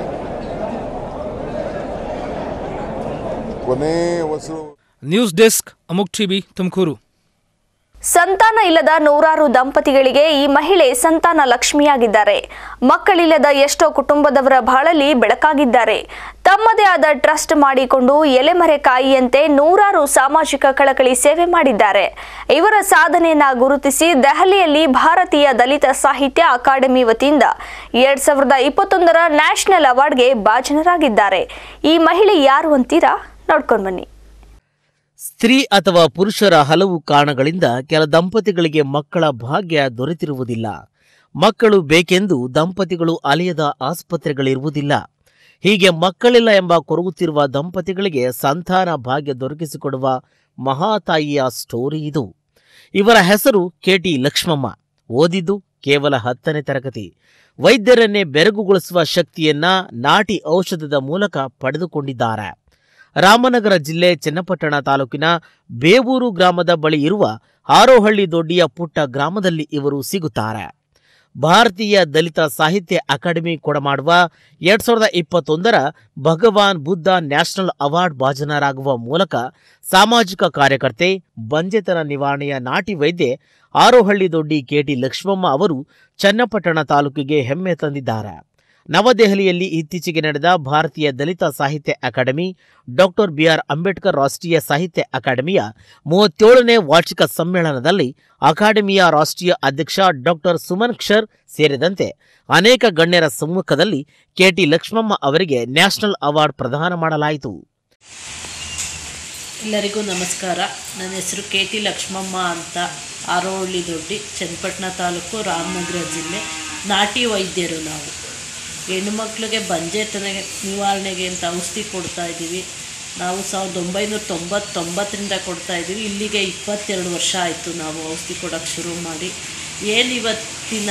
Speaker 16: ಕೊನೆ ಹೊಸರು
Speaker 2: ನ್ಯೂಸ್ ಡೆಸ್ಕ್ ಅಮುಕ್ ಟಿವಿ ತುಮಕೂರು
Speaker 1: ಸಂತಾನ ಇಲ್ಲದ ನೂರಾರು ದಂಪತಿಗಳಿಗೆ ಈ ಮಹಿಳೆ ಸಂತಾನ ಲಕ್ಷ್ಮಿಯಾಗಿದ್ದಾರೆ ಮಕ್ಕಳಿಲ್ಲದ ಎಷ್ಟೋ ಕುಟುಂಬದವರ ಬಾಳಲ್ಲಿ ಬೆಳಕಾಗಿದ್ದಾರೆ ತಮ್ಮದೇ ಆದ ಟ್ರಸ್ಟ್ ಮಾಡಿಕೊಂಡು ಎಲೆಮರೆ ಕಾಯಿಯಂತೆ ನೂರಾರು ಸಾಮಾಜಿಕ ಕಳಕಳಿ ಸೇವೆ ಮಾಡಿದ್ದಾರೆ ಇವರ ಸಾಧನೆಯನ್ನ ಗುರುತಿಸಿ ದೆಹಲಿಯಲ್ಲಿ ಭಾರತೀಯ ದಲಿತ ಸಾಹಿತ್ಯ ಅಕಾಡೆಮಿ ವತಿಯಿಂದ ಎರಡ್ ಸಾವಿರದ ಇಪ್ಪತ್ತೊಂದರ ನ್ಯಾಷನಲ್ ಅವಾರ್ಡ್ಗೆ ಭಾಜನರಾಗಿದ್ದಾರೆ ಈ ಮಹಿಳೆ ಯಾರು ಅಂತೀರಾ ನೋಡ್ಕೊಂಡು ಬನ್ನಿ
Speaker 14: ಸ್ತ್ರೀ ಅಥವಾ ಪುರುಷರ ಹಲವು ಕಾರಣಗಳಿಂದ ಕೆಲ ದಂಪತಿಗಳಿಗೆ ಮಕ್ಕಳ ಭಾಗ್ಯ ದೊರೆತಿರುವುದಿಲ್ಲ ಮಕ್ಕಳು ಬೇಕೆಂದು ದಂಪತಿಗಳು ಅಲೆಯದ ಆಸ್ಪತ್ರೆಗಳಿರುವುದಿಲ್ಲ ಹೀಗೆ ಮಕ್ಕಳಿಲ್ಲ ಎಂಬ ಕೊರಗುತ್ತಿರುವ ದಂಪತಿಗಳಿಗೆ ಸಂತಾನ ಭಾಗ್ಯ ದೊರಕಿಸಿಕೊಡುವ ಮಹಾತಾಯಿಯ ಸ್ಟೋರಿ ಇದು ಇವರ ಹೆಸರು ಕೆಟಿ ಲಕ್ಷ್ಮಮ್ಮ ಓದಿದ್ದು ಕೇವಲ ಹತ್ತನೇ ತರಗತಿ ವೈದ್ಯರನ್ನೇ ಬೆರಗುಗೊಳಿಸುವ ಶಕ್ತಿಯನ್ನ ನಾಟಿ ಔಷಧದ ಮೂಲಕ ಪಡೆದುಕೊಂಡಿದ್ದಾರೆ ರಾಮನಗರ ಜಿಲ್ಲೆ ಚನ್ನಪಟ್ಟಣ ತಾಲೂಕಿನ ಬೇವೂರು ಗ್ರಾಮದ ಬಳಿ ಇರುವ ಹಾರೋಹಳ್ಳಿ ದೊಡ್ಡಿಯ ಪುಟ್ಟ ಗ್ರಾಮದಲ್ಲಿ ಇವರು ಸಿಗುತ್ತಾರೆ ಭಾರತೀಯ ದಲಿತ ಸಾಹಿತ್ಯ ಅಕಾಡೆಮಿ ಕೊಡಮಾಡುವ ಎರಡ್ ಸಾವಿರದ ಇಪ್ಪತ್ತೊಂದರ ಭಗವಾನ್ ಬುದ್ಧ ನ್ಯಾಷನಲ್ ಅವಾರ್ಡ್ ಭಾಜನರಾಗುವ ಮೂಲಕ ಸಾಮಾಜಿಕ ಕಾರ್ಯಕರ್ತೆ ಬಂಜೆತನ ನಿವಾರಣೆಯ ನಾಟಿ ವೈದ್ಯೆ ಆರೋಹಳ್ಳಿ ದೊಡ್ಡಿ ಕೆಟಿ ಲಕ್ಷ್ಮಮ್ಮ ಅವರು ಚನ್ನಪಟ್ಟಣ ತಾಲೂಕಿಗೆ ಹೆಮ್ಮೆ ತಂದಿದ್ದಾರೆ ನವದೆಹಲಿಯಲ್ಲಿ ಇತ್ತೀಚೆಗೆ ನಡೆದ ಭಾರತೀಯ ದಲಿತ ಸಾಹಿತ್ಯ ಅಕಾಡೆಮಿ ಡಾಕ್ಟರ್ ಬಿಆರ್ ಅಂಬೇಡ್ಕರ್ ರಾಷ್ಟ್ರೀಯ ಸಾಹಿತ್ಯ ಅಕಾಡೆಮಿಯ ಮೂವತ್ತೇಳನೇ ವಾರ್ಷಿಕ ಸಮ್ಮೇಳನದಲ್ಲಿ ಅಕಾಡೆಮಿಯ ರಾಷ್ಟ್ರೀಯ ಅಧ್ಯಕ್ಷ ಡಾಕ್ಟರ್ ಸುಮನ್ ಕ್ಷರ್ ಸೇರಿದಂತೆ ಅನೇಕ ಗಣ್ಯರ ಸಮ್ಮುಖದಲ್ಲಿ ಕೆಟಿ ಲಕ್ಷ್ಮಮ್ಮ ಅವರಿಗೆ ನ್ಯಾಷನಲ್ ಅವಾರ್ಡ್ ಪ್ರದಾನ ಮಾಡಲಾಯಿತು
Speaker 17: ಎಲ್ಲರಿಗೂ ನಮಸ್ಕಾರ ನನ್ನ ಹೆಸರು ಕೆ ಟಿ ಲಕ್ಷ್ಮಮ್ಮ ಅಂತ ಆರೋಹಳ್ಳಿ ದೊಡ್ಡಿ ಚನ್ನಪಟ್ಟಣ ತಾಲೂಕು ರಾಮನಗರ ಜಿಲ್ಲೆ ನಾಟಿ ವೈದ್ಯರು ನಾವು ಹೆಣ್ಣುಮಕ್ಳಿಗೆ ಬಂಜೆತನ ನಿವಾರಣೆಗೆ ಅಂತ ಔಷಧಿ ಕೊಡ್ತಾ ಇದ್ದೀವಿ ನಾವು ಸಾವಿರದ ಒಂಬೈನೂರ ತೊಂಬತ್ತೊಂಬತ್ತರಿಂದ ಕೊಡ್ತಾ ಇದ್ದೀವಿ ಇಲ್ಲಿಗೆ ಇಪ್ಪತ್ತೆರಡು ವರ್ಷ ಆಯಿತು ನಾವು ಔಷಧಿ ಕೊಡೋಕ್ಕೆ ಶುರು ಮಾಡಿ ಏನು ಇವತ್ತಿನ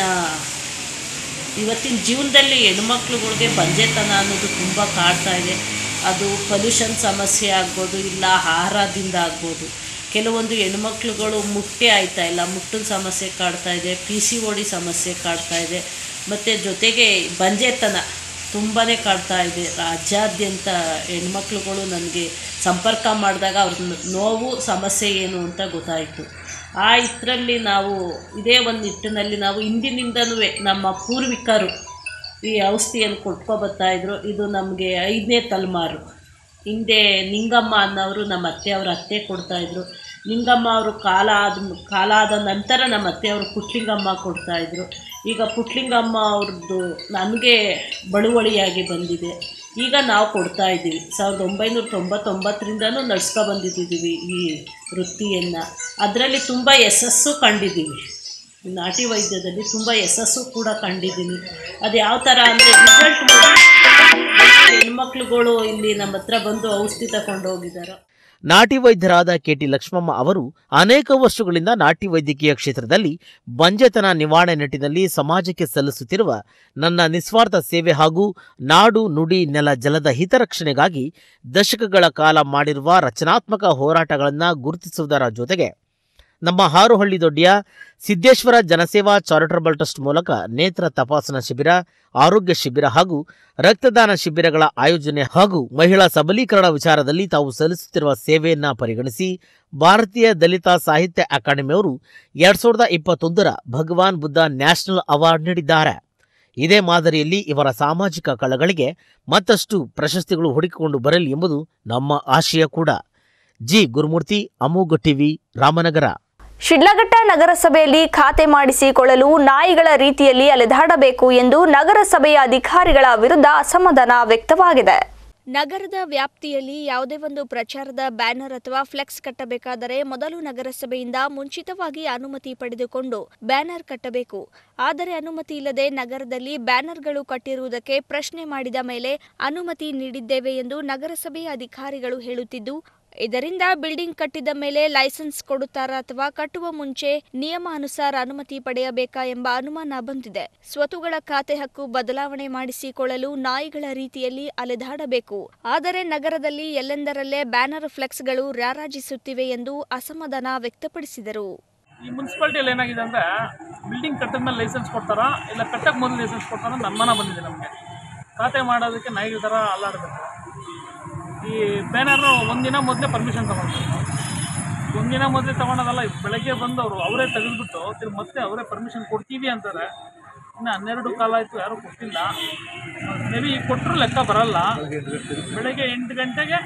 Speaker 17: ಇವತ್ತಿನ ಜೀವನದಲ್ಲಿ ಹೆಣ್ಮಕ್ಳುಗಳಿಗೆ ಬಂಜೆತನ ಅನ್ನೋದು ತುಂಬ ಕಾಡ್ತಾ ಇದೆ ಅದು ಪೊಲ್ಯೂಷನ್ ಸಮಸ್ಯೆ ಆಗ್ಬೋದು ಇಲ್ಲ ಆಹಾರದಿಂದ ಆಗ್ಬೋದು ಕೆಲವೊಂದು ಹೆಣ್ಮಕ್ಳುಗಳು ಮುಟ್ಟೆ ಆಯ್ತಾ ಇಲ್ಲ ಮುಟ್ಟಿನ ಸಮಸ್ಯೆ ಕಾಡ್ತಾ ಇದೆ ಪಿ ಸಿ ಓ ಡಿ ಸಮಸ್ಯೆ ಕಾಡ್ತಾ ಇದೆ ಮತ್ತು ಜೊತೆಗೆ ಬಂಜೆತನ ತುಂಬಾ ಕಾಡ್ತಾ ಇದೆ ರಾಜ್ಯಾದ್ಯಂತ ಹೆಣ್ಮಕ್ಳುಗಳು ನನಗೆ ಸಂಪರ್ಕ ಮಾಡಿದಾಗ ಅವ್ರ ನೋವು ಸಮಸ್ಯೆ ಏನು ಅಂತ ಗೊತ್ತಾಯಿತು ಆ ಇದರಲ್ಲಿ ನಾವು ಇದೇ ಒಂದು ನಿಟ್ಟಿನಲ್ಲಿ ನಾವು ಹಿಂದಿನಿಂದನೂ ನಮ್ಮ ಪೂರ್ವಿಕರು ಈ ಔಷಧಿಯನ್ನು ಕೊಟ್ಕೊ ಬರ್ತಾಯಿದ್ರು ಇದು ನಮಗೆ ಐದನೇ ತಲೆಮಾರು ಹಿಂದೆ ನಿಂಗಮ್ಮ ಅನ್ನೋರು ನಮ್ಮ ಅತ್ತೆಯವ್ರ ಅತ್ತೆ ಕೊಡ್ತಾಯಿದ್ರು ನಿಂಗಮ್ಮ ಅವರು ಕಾಲ ಆದ ಕಾಲ ಆದ ನಂತರ ನಮ್ಮ ಅತ್ತೆಯವರು ಪುಟ್ಲಿಂಗಮ್ಮ ಕೊಡ್ತಾಯಿದ್ರು ಈಗ ಪುಟ್ಲಿಂಗಮ್ಮ ಅವ್ರದ್ದು ನನಗೆ ಬಳುವಳಿಯಾಗಿ ಬಂದಿದೆ ಈಗ ನಾವು ಕೊಡ್ತಾ ಇದ್ದೀವಿ ಸಾವಿರದ ಒಂಬೈನೂರ ತೊಂಬತ್ತೊಂಬತ್ತರಿಂದನೂ ನಡ್ಸ್ಕೊ ಬಂದಿದ್ದೀವಿ ಈ ವೃತ್ತಿಯನ್ನು ಅದರಲ್ಲಿ ತುಂಬ ಯಶಸ್ಸು ಕಂಡಿದ್ದೀವಿ ಈ ನಾಟಿ ವೈದ್ಯದಲ್ಲಿ ತುಂಬ ಯಶಸ್ಸು ಕೂಡ ಕಂಡಿದ್ದೀನಿ ಅದು ಯಾವ ಥರ ಅಂದರೆ ರಿಸಲ್ಟ್ ಹೆಣ್ಮಕ್ಳುಗಳು ಇಲ್ಲಿ ನಮ್ಮ ಹತ್ರ ಬಂದು ಔಷಧಿ ತಗೊಂಡು ಹೋಗಿದ್ದಾರೆ
Speaker 14: ನಾಟಿ ವೈದ್ಯರಾದ ಕೆಟಿ ಲಕ್ಷ್ಮಮ್ಮ ಅವರು ಅನೇಕ ವರ್ಷಗಳಿಂದ ನಾಟಿ ವೈದ್ಯಕೀಯ ಕ್ಷೇತ್ರದಲ್ಲಿ ಬಂಜೆತನ ನಿವಾರಣೆ ನಿಟ್ಟಿನಲ್ಲಿ ಸಮಾಜಕ್ಕೆ ಸಲ್ಲಿಸುತ್ತಿರುವ ನನ್ನ ನಿಸ್ವಾರ್ಥ ಸೇವೆ ಹಾಗೂ ನಾಡು ನುಡಿ ನೆಲ ಜಲದ ಹಿತರಕ್ಷಣೆಗಾಗಿ ದಶಕಗಳ ಕಾಲ ಮಾಡಿರುವ ರಚನಾತ್ಮಕ ಹೋರಾಟಗಳನ್ನು ಗುರುತಿಸುವುದರ ಜೊತೆಗೆ ನಮ್ಮ ಹಾರುಹಳ್ಳಿ ದೊಡ್ಡಿಯ ಸಿದ್ದೇಶ್ವರ ಜನಸೇವಾ ಚಾರಿಟಬಲ್ ಟ್ರಸ್ಟ್ ಮೂಲಕ ನೇತ್ರ ತಪಾಸಣಾ ಶಿಬಿರ ಆರೋಗ್ಯ ಶಿಬಿರ ಹಾಗೂ ರಕ್ತದಾನ ಶಿಬಿರಗಳ ಆಯೋಜನೆ ಹಾಗೂ ಮಹಿಳಾ ಸಬಲೀಕರಣ ವಿಚಾರದಲ್ಲಿ ತಾವು ಸಲ್ಲಿಸುತ್ತಿರುವ ಸೇವೆಯನ್ನ ಪರಿಗಣಿಸಿ ಭಾರತೀಯ ದಲಿತ ಸಾಹಿತ್ಯ ಅಕಾಡೆಮಿಯವರು ಎರಡ್ ಸಾವಿರದ ಇಪ್ಪತ್ತೊಂದರ ಭಗವಾನ್ ಬುದ್ಧ ನ್ಯಾಷನಲ್ ಅವಾರ್ಡ್ ನೀಡಿದ್ದಾರೆ ಇದೇ ಮಾದರಿಯಲ್ಲಿ ಇವರ ಸಾಮಾಜಿಕ ಕಳಗಳಿಗೆ ಮತ್ತಷ್ಟು ಪ್ರಶಸ್ತಿಗಳು ಹುಡುಕಿಕೊಂಡು ಬರಲಿ ಎಂಬುದು ನಮ್ಮ ಆಶಯ ಕೂಡ ಜಿ ಗುರುಮೂರ್ತಿ ಅಮೋಘ ಟಿವಿ ರಾಮನಗರ
Speaker 1: ಶಿಡ್ಲಘಟ್ಟ ನಗರಸಭೆಯಲ್ಲಿ ಖಾತೆ ಮಾಡಿಸಿಕೊಳ್ಳಲು ನಾಯಿಗಳ ರೀತಿಯಲ್ಲಿ ಅಲೆದಾಡಬೇಕು ಎಂದು ನಗರಸಭೆಯ ಅಧಿಕಾರಿಗಳ ವಿರುದ್ಧ ಅಸಮಾಧಾನ ವ್ಯಕ್ತವಾಗಿದೆ ನಗರದ ವ್ಯಾಪ್ತಿಯಲ್ಲಿ ಯಾವುದೇ ಒಂದು ಪ್ರಚಾರದ ಬ್ಯಾನರ್ ಅಥವಾ ಫ್ಲೆಕ್ಸ್ ಕಟ್ಟಬೇಕಾದರೆ ಮೊದಲು ನಗರಸಭೆಯಿಂದ ಮುಂಚಿತವಾಗಿ ಅನುಮತಿ ಪಡೆದುಕೊಂಡು ಬ್ಯಾನರ್ ಕಟ್ಟಬೇಕು ಆದರೆ ಅನುಮತಿ ಇಲ್ಲದೆ ನಗರದಲ್ಲಿ ಬ್ಯಾನರ್ಗಳು ಕಟ್ಟಿರುವುದಕ್ಕೆ ಪ್ರಶ್ನೆ ಮಾಡಿದ ಮೇಲೆ ಅನುಮತಿ ನೀಡಿದ್ದೇವೆ ಎಂದು ನಗರಸಭೆಯ ಅಧಿಕಾರಿಗಳು ಹೇಳುತ್ತಿದ್ದು ಇದರಿಂದ ಬಿಲ್ಡಿಂಗ್ ಕಟ್ಟಿದ ಮೇಲೆ ಲೈಸೆನ್ಸ್ ಕೊಡುತ್ತಾರಾ ಅಥವಾ ಕಟ್ಟುವ ಮುಂಚೆ ನಿಯಮಾನುಸಾರ ಅನುಮತಿ ಪಡೆಯಬೇಕಾ ಎಂಬ ಅನುಮಾನ ಬಂದಿದೆ ಸ್ವತ್ತುಗಳ ಖಾತೆ ಹಕ್ಕು ಬದಲಾವಣೆ ಮಾಡಿಸಿಕೊಳ್ಳಲು ನಾಯಿಗಳ ರೀತಿಯಲ್ಲಿ ಅಲೆದಾಡಬೇಕು ಆದರೆ ನಗರದಲ್ಲಿ ಎಲ್ಲೆಂದರಲ್ಲೇ ಬ್ಯಾನರ್ ಫ್ಲೆಕ್ಸ್ಗಳು ರಾರಾಜಿಸುತ್ತಿವೆ ಎಂದು ಅಸಮಾಧಾನ ವ್ಯಕ್ತಪಡಿಸಿದರು
Speaker 18: ಈ ಮುನ್ಸಿಪಾಲ್ಟಿಯಲ್ಲಿ ಏನಾಗಿದೆ ಅಂದರೆ ಬಿಲ್ಡಿಂಗ್ ಕಟ್ಟಿದ ಮೇಲೆ ಲೈಸೆನ್ಸ್ ಕೊಡ್ತಾರಾ ಇಲ್ಲ ಕಟ್ಟಕ್ಕೆ ಮೊದಲು ಲೈಸೆನ್ಸ್ ಕೊಡ್ತಾರ ಅಂತ ಅನುಮಾನ ಬಂದಿದೆ ನಮಗೆ ಖಾತೆ ಮಾಡೋದಕ್ಕೆ ನಾಯಿಗಳ ಥರ ಅಲ್ಲಾಡಬೇಕು ಈ ಬ್ಯಾನರು ಒಂದಿನ ಮೊದಲೇ ಪರ್ಮಿಷನ್ ತೊಗೊಂಡು ಒಂದಿನ ಮೊದಲೇ ತೊಗೊಳೋದಲ್ಲ ಬೆಳಗ್ಗೆ ಬಂದು ಅವರು ಅವರೇ ತೆಗೆದುಬಿಟ್ಟು ತಿರ್ಗಿ ಮತ್ತೆ ಅವರೇ ಪರ್ಮಿಷನ್ ಕೊಡ್ತೀವಿ ಅಂತಾರೆ ಇನ್ನು ಹನ್ನೆರಡು ಕಾಲ ಆಯಿತು ಯಾರೂ ಕೊಟ್ಟಿಲ್ಲ ಮೇ ಬಿ ಕೊಟ್ಟರು ಲೆಕ್ಕ ಬರಲ್ಲ ಬೆಳಗ್ಗೆ ಎಂಟು ಗಂಟೆಗೆ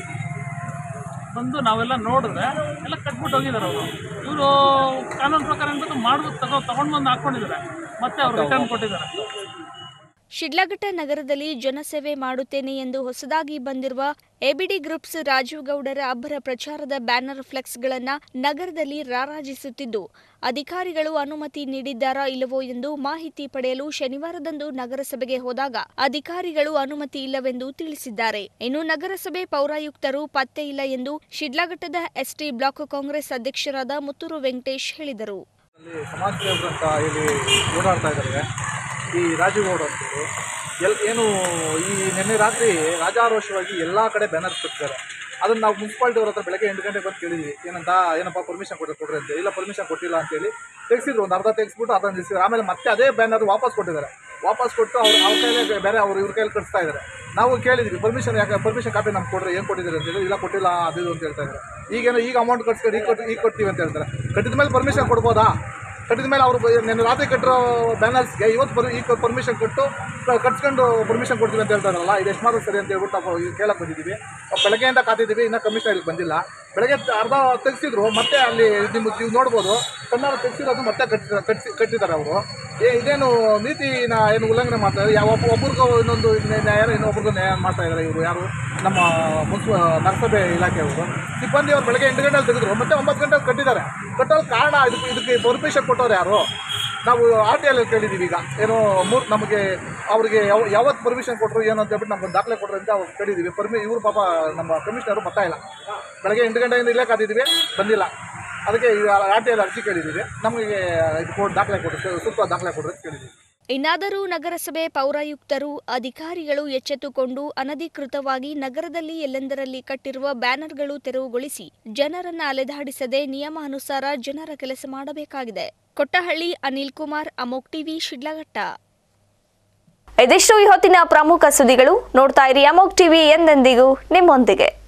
Speaker 18: ಬಂದು ನಾವೆಲ್ಲ ನೋಡಿದ್ರೆ ಎಲ್ಲ ಕಟ್ಬಿಟ್ಟು ಹೋಗಿದ್ದಾರೆ ಅವರು ಇವರು ಕಾನೂನು ಪ್ರಕಾರ ಅನ್ಬಿಟ್ಟು ಮಾಡ್ಬಿಟ್ಟು ತಗೋ ತಗೊಂಡು ಬಂದು ಹಾಕ್ಕೊಂಡಿದ್ದಾರೆ ಮತ್ತೆ ಅವ್ರು ರಿಟರ್ನ್ ಕೊಟ್ಟಿದ್ದಾರೆ
Speaker 1: ಶಿಡ್ಲಘಟ್ಟ ನಗರದಲ್ಲಿ ಜನಸೇವೆ ಮಾಡುತ್ತೇನೆ ಎಂದು ಹೊಸದಾಗಿ ಬಂದಿರುವ ಎಬಿಡಿ ಗ್ರೂಪ್ಸ್ ರಾಜೀವ್ ಗೌಡರ ಅಬ್ಬರ ಪ್ರಚಾರದ ಬ್ಯಾನರ್ ಫ್ಲೆಕ್ಸ್ಗಳನ್ನು ನಗರದಲ್ಲಿ ರಾರಾಜಿಸುತ್ತಿದ್ದು ಅಧಿಕಾರಿಗಳು ಅನುಮತಿ ನೀಡಿದ್ದಾರಾ ಇಲ್ಲವೋ ಎಂದು ಮಾಹಿತಿ ಪಡೆಯಲು ಶನಿವಾರದಂದು ನಗರಸಭೆಗೆ ಹೋದಾಗ ಅಧಿಕಾರಿಗಳು ಅನುಮತಿ ಇಲ್ಲವೆಂದು ತಿಳಿಸಿದ್ದಾರೆ ಇನ್ನು ನಗರಸಭೆ ಪೌರಾಯುಕ್ತರು ಪತ್ತೆ ಇಲ್ಲ ಎಂದು ಶಿಡ್ಲಘಟ್ಟದ ಎಸ್ಟಿ ಬ್ಲಾಕ್ ಕಾಂಗ್ರೆಸ್ ಅಧ್ಯಕ್ಷರಾದ ಮುತ್ತೂರು ವೆಂಕಟೇಶ್ ಹೇಳಿದರು
Speaker 19: ಸಮಾಜ ಸೇವಕರು ಅಂತ ಇಲ್ಲಿ ಓಡಾಡ್ತಾ ಇದ್ದಾರೆ ಈ ರಾಜೀವ್ಗೌಡ ಅಂತೇಳಿ ಎಲ್ ಏನು ಈ ನಿನ್ನೆ ರಾತ್ರಿ ರಾಜಾರೋಷವಾಗಿ ಎಲ್ಲ ಕಡೆ ಬ್ಯಾನರ್ ಕಟ್ಟಿದ್ದಾರೆ ಅದನ್ನು ನಾವು ಮುನ್ಸಿಪಾಲ್ಟಿ ಅವ್ರ ಹತ್ರ ಬೆಳಗ್ಗೆ ಎಂಟು ಗಂಟೆಗೆ ಬಂದು ಕೇಳಿದ್ವಿ ಏನಂತ ಏನಪ್ಪ ಪರ್ಮಿಷನ್ ಕೊಟ್ಟರೆ ಕೊಡ್ರಿ ಅಂತ ಇಲ್ಲ ಪರ್ಮಿಷನ್ ಕೊಟ್ಟಿಲ್ಲ ಅಂತೇಳಿ ತೆಗೆಸಿದ್ರು ಒಂದು ಅರ್ಧ ತೆಗೆಸ್ಬಿಟ್ಟು ಅರ್ಧ ನಿಲ್ಲಿಸಿದ್ರು ಆಮೇಲೆ ಮತ್ತೆ ಅದೇ ಬ್ಯಾನರ್ ವಾಪಸ್ ಕೊಟ್ಟಿದ್ದಾರೆ ವಾಪಸ್ ಕೊಟ್ಟು ಅವ್ರು ಅವ್ರ ಕೈಲೇ ಬೇರೆ ಅವ್ರು ಇವ್ರ ಕೈಲಿ ಕಳಿಸ್ತಾ ಇದ್ದಾರೆ ನಾವು ಕೇಳಿದ್ವಿ ಪರ್ಮಿಷನ್ ಯಾಕೆ ಪರ್ಮಿಷನ್ ಕಾಪಿ ನಮ್ಗೆ ಕೊಡ್ರಿ ಏನು ಕೊಟ್ಟಿದ್ದೀರಿ ಅಂತ ಹೇಳಿ ಇಲ್ಲ ಕೊಟ್ಟಿಲ್ಲ ಅದು ಇದು ಅಂತ ಹೇಳ್ತಾ ಇದ್ದಾರೆ ಈಗೇನೋ ಈಗ ಅಮೌಂಟ್ ಕಟ್ಸ್ಕೊಂಡು ಈಗ ಕೊಟ್ಟು ಈಗ ಕೊಡ್ತೀವಿ ಅಂತ ಹೇಳ್ತಾರೆ ಕಟ್ಟಿದ ಮೇಲೆ ಪರ್ಮಿಷನ್ ಕೊಡ್ಬೋದಾ ಕಟ್ಟಿದ ಮೇಲೆ ಅವರು ನೆನ್ನೆ ರಾತ್ರಿ ಕಟ್ಟಿರೋ ಬ್ಯಾನರ್ಸ್ಗೆ ಇವತ್ತು ಬರ್ ಈಗ ಪರ್ಮಿಷನ್ ಕೊಟ್ಟು ಕ- ಕಟ್ಸ್ಕೊಂಡು ಪರ್ಮಿಷನ್ ಕೊಡ್ತೀವಿ ಅಂತ ಹೇಳ್ತಾರಲ್ಲ ಇದು ಎಷ್ಟು ಮಾತ್ರ ಸರಿ ಅಂತ ಹೇಳ್ಬಿಟ್ಟು ನಾವು ಈಗ ಕೇಳಕ್ಕೆ ಬಂದಿದ್ದೀವಿ ನಾವು ಬೆಳಗ್ಗೆಯಿಂದ ಕಾತಿದ್ದೀವಿ ಇನ್ನೂ ಕಮಿಷನರ್ ಇಲ್ಲಿ ಬಂದಿಲ್ಲ ಬೆಳಗ್ಗೆ ಅರ್ಧ ತೆಗೆಸಿದ್ರು ಮತ್ತೆ ಅಲ್ಲಿ ನಿಮ್ಮ ನೀವು ನೋಡ್ಬೋದು ಕಣ್ಣಾರ ತೆಗೆಸಿರೋದು ಮತ್ತೆ ಕಟ್ಟಿ ಕಟ್ಸಿ ಕಟ್ಟಿದ್ದಾರೆ ಅವರು ಏ ಇದೇನು ನೀತಿನ ಏನು ಉಲ್ಲಂಘನೆ ಮಾಡ್ತಾ ಇದ್ದಾರೆ ಯಾವ ಒಬ್ಬ- ಒಬ್ರಿಗೂ ಇನ್ನೊಂದು ನ್ಯಾಯ ಇನ್ನೊಬ್ರಿಗೂ ನ್ಯಾಯ ಮಾಡ್ತಾ ಇದ್ದಾರೆ ಇವರು ಯಾರು ನಮ್ಮ ಮುನ್ಸಿಪ ನಗರಸಭೆ ಇಲಾಖೆಯವರು ಸಿಬ್ಬಂದಿ ಅವ್ರು ಬೆಳಗ್ಗೆ ಎಂಟು ಗಂಟೆಲಿ ತೆಗೆದ್ರು ಮತ್ತೆ ಒಂಬತ್ತು ಗಂಟೆಗೆ ಕಟ್ಟಿದ್ದಾರೆ ಕಟ್ಟೋದು ಕಾರಣ ಇದಕ್ಕೆ ಇದಕ್ಕೆ ಪರ್ಮಿಷನ್ ಕೊಟ್ಟವ್ರು ಯಾರು ನಾವು ಆರ್ ಟಿ ಅಲ್ಲಿ ಕೇಳಿದ್ದೀವಿ ಈಗ ಏನೋ ಮೂರು ನಮಗೆ ಅವ್ರಿಗೆ ಯಾವ ಯಾವತ್ತು ಪರ್ಮಿಷನ್ ಕೊಟ್ಟರು ಏನು ಅಂತ ಹೇಳ್ಬಿಟ್ಟು ನಮ್ಗೆ ದಾಖಲೆ ಕೊಟ್ಟರು ಅಂತ ಅವ್ರು ಕೇಳಿದ್ದೀವಿ ಪರ್ಮಿ ಇವರು ಪಾಪ ನಮ್ಮ ಕಮಿಷನರು ಬರ್ತಾ ಇಲ್ಲ ಬೆಳಗ್ಗೆ ಎಂಟು ಗಂಟೆಯಿಂದ ಇಲ್ಲೇ ಕಾದಿದ್ದೀವಿ ಬಂದಿಲ್ಲ ಅದಕ್ಕೆ ಈಗ ಆರ್ ಟಿ ಅಲ್ಲಿ ಅರ್ಜಿ ಕೇಳಿದ್ದೀವಿ ನಮಗೆ ಇದು ಕೊಟ್ಟು ದಾಖಲೆ ಕೊಟ್ಟರು ಸೂಕ್ತ ದಾಖಲೆ ಕೊಟ್ಟರು ಅಂತ ಕೇಳಿದ್ದೀವಿ
Speaker 1: ಇನ್ನಾದರೂ ನಗರಸಭೆ ಪೌರಾಯುಕ್ತರು ಅಧಿಕಾರಿಗಳು ಎಚ್ಚೆತ್ತುಕೊಂಡು ಅನಧಿಕೃತವಾಗಿ ನಗರದಲ್ಲಿ ಎಲ್ಲೆಂದರಲ್ಲಿ ಕಟ್ಟಿರುವ ಬ್ಯಾನರ್ಗಳು ತೆರವುಗೊಳಿಸಿ ಜನರನ್ನ ಅಲೆದಾಡಿಸದೆ ನಿಯಮಾನುಸಾರ ಜನರ ಕೆಲಸ ಮಾಡಬೇಕಾಗಿದೆ ಕೊಟ್ಟಹಳ್ಳಿ ಅನಿಲ್ ಕುಮಾರ್ ಅಮೋಕ್ ಟಿವಿ ಶಿಡ್ಲಘಟ್ಟ ಇದಿಷ್ಟು ಈ ಹೊತ್ತಿನ ಪ್ರಮುಖ ಸುದ್ದಿಗಳು ನೋಡ್ತಾ ಇರಿ ಅಮೋಕ್ ಟಿವಿ ಎಂದೆಂದಿಗೂ ನಿಮ್ಮೊಂದಿಗೆ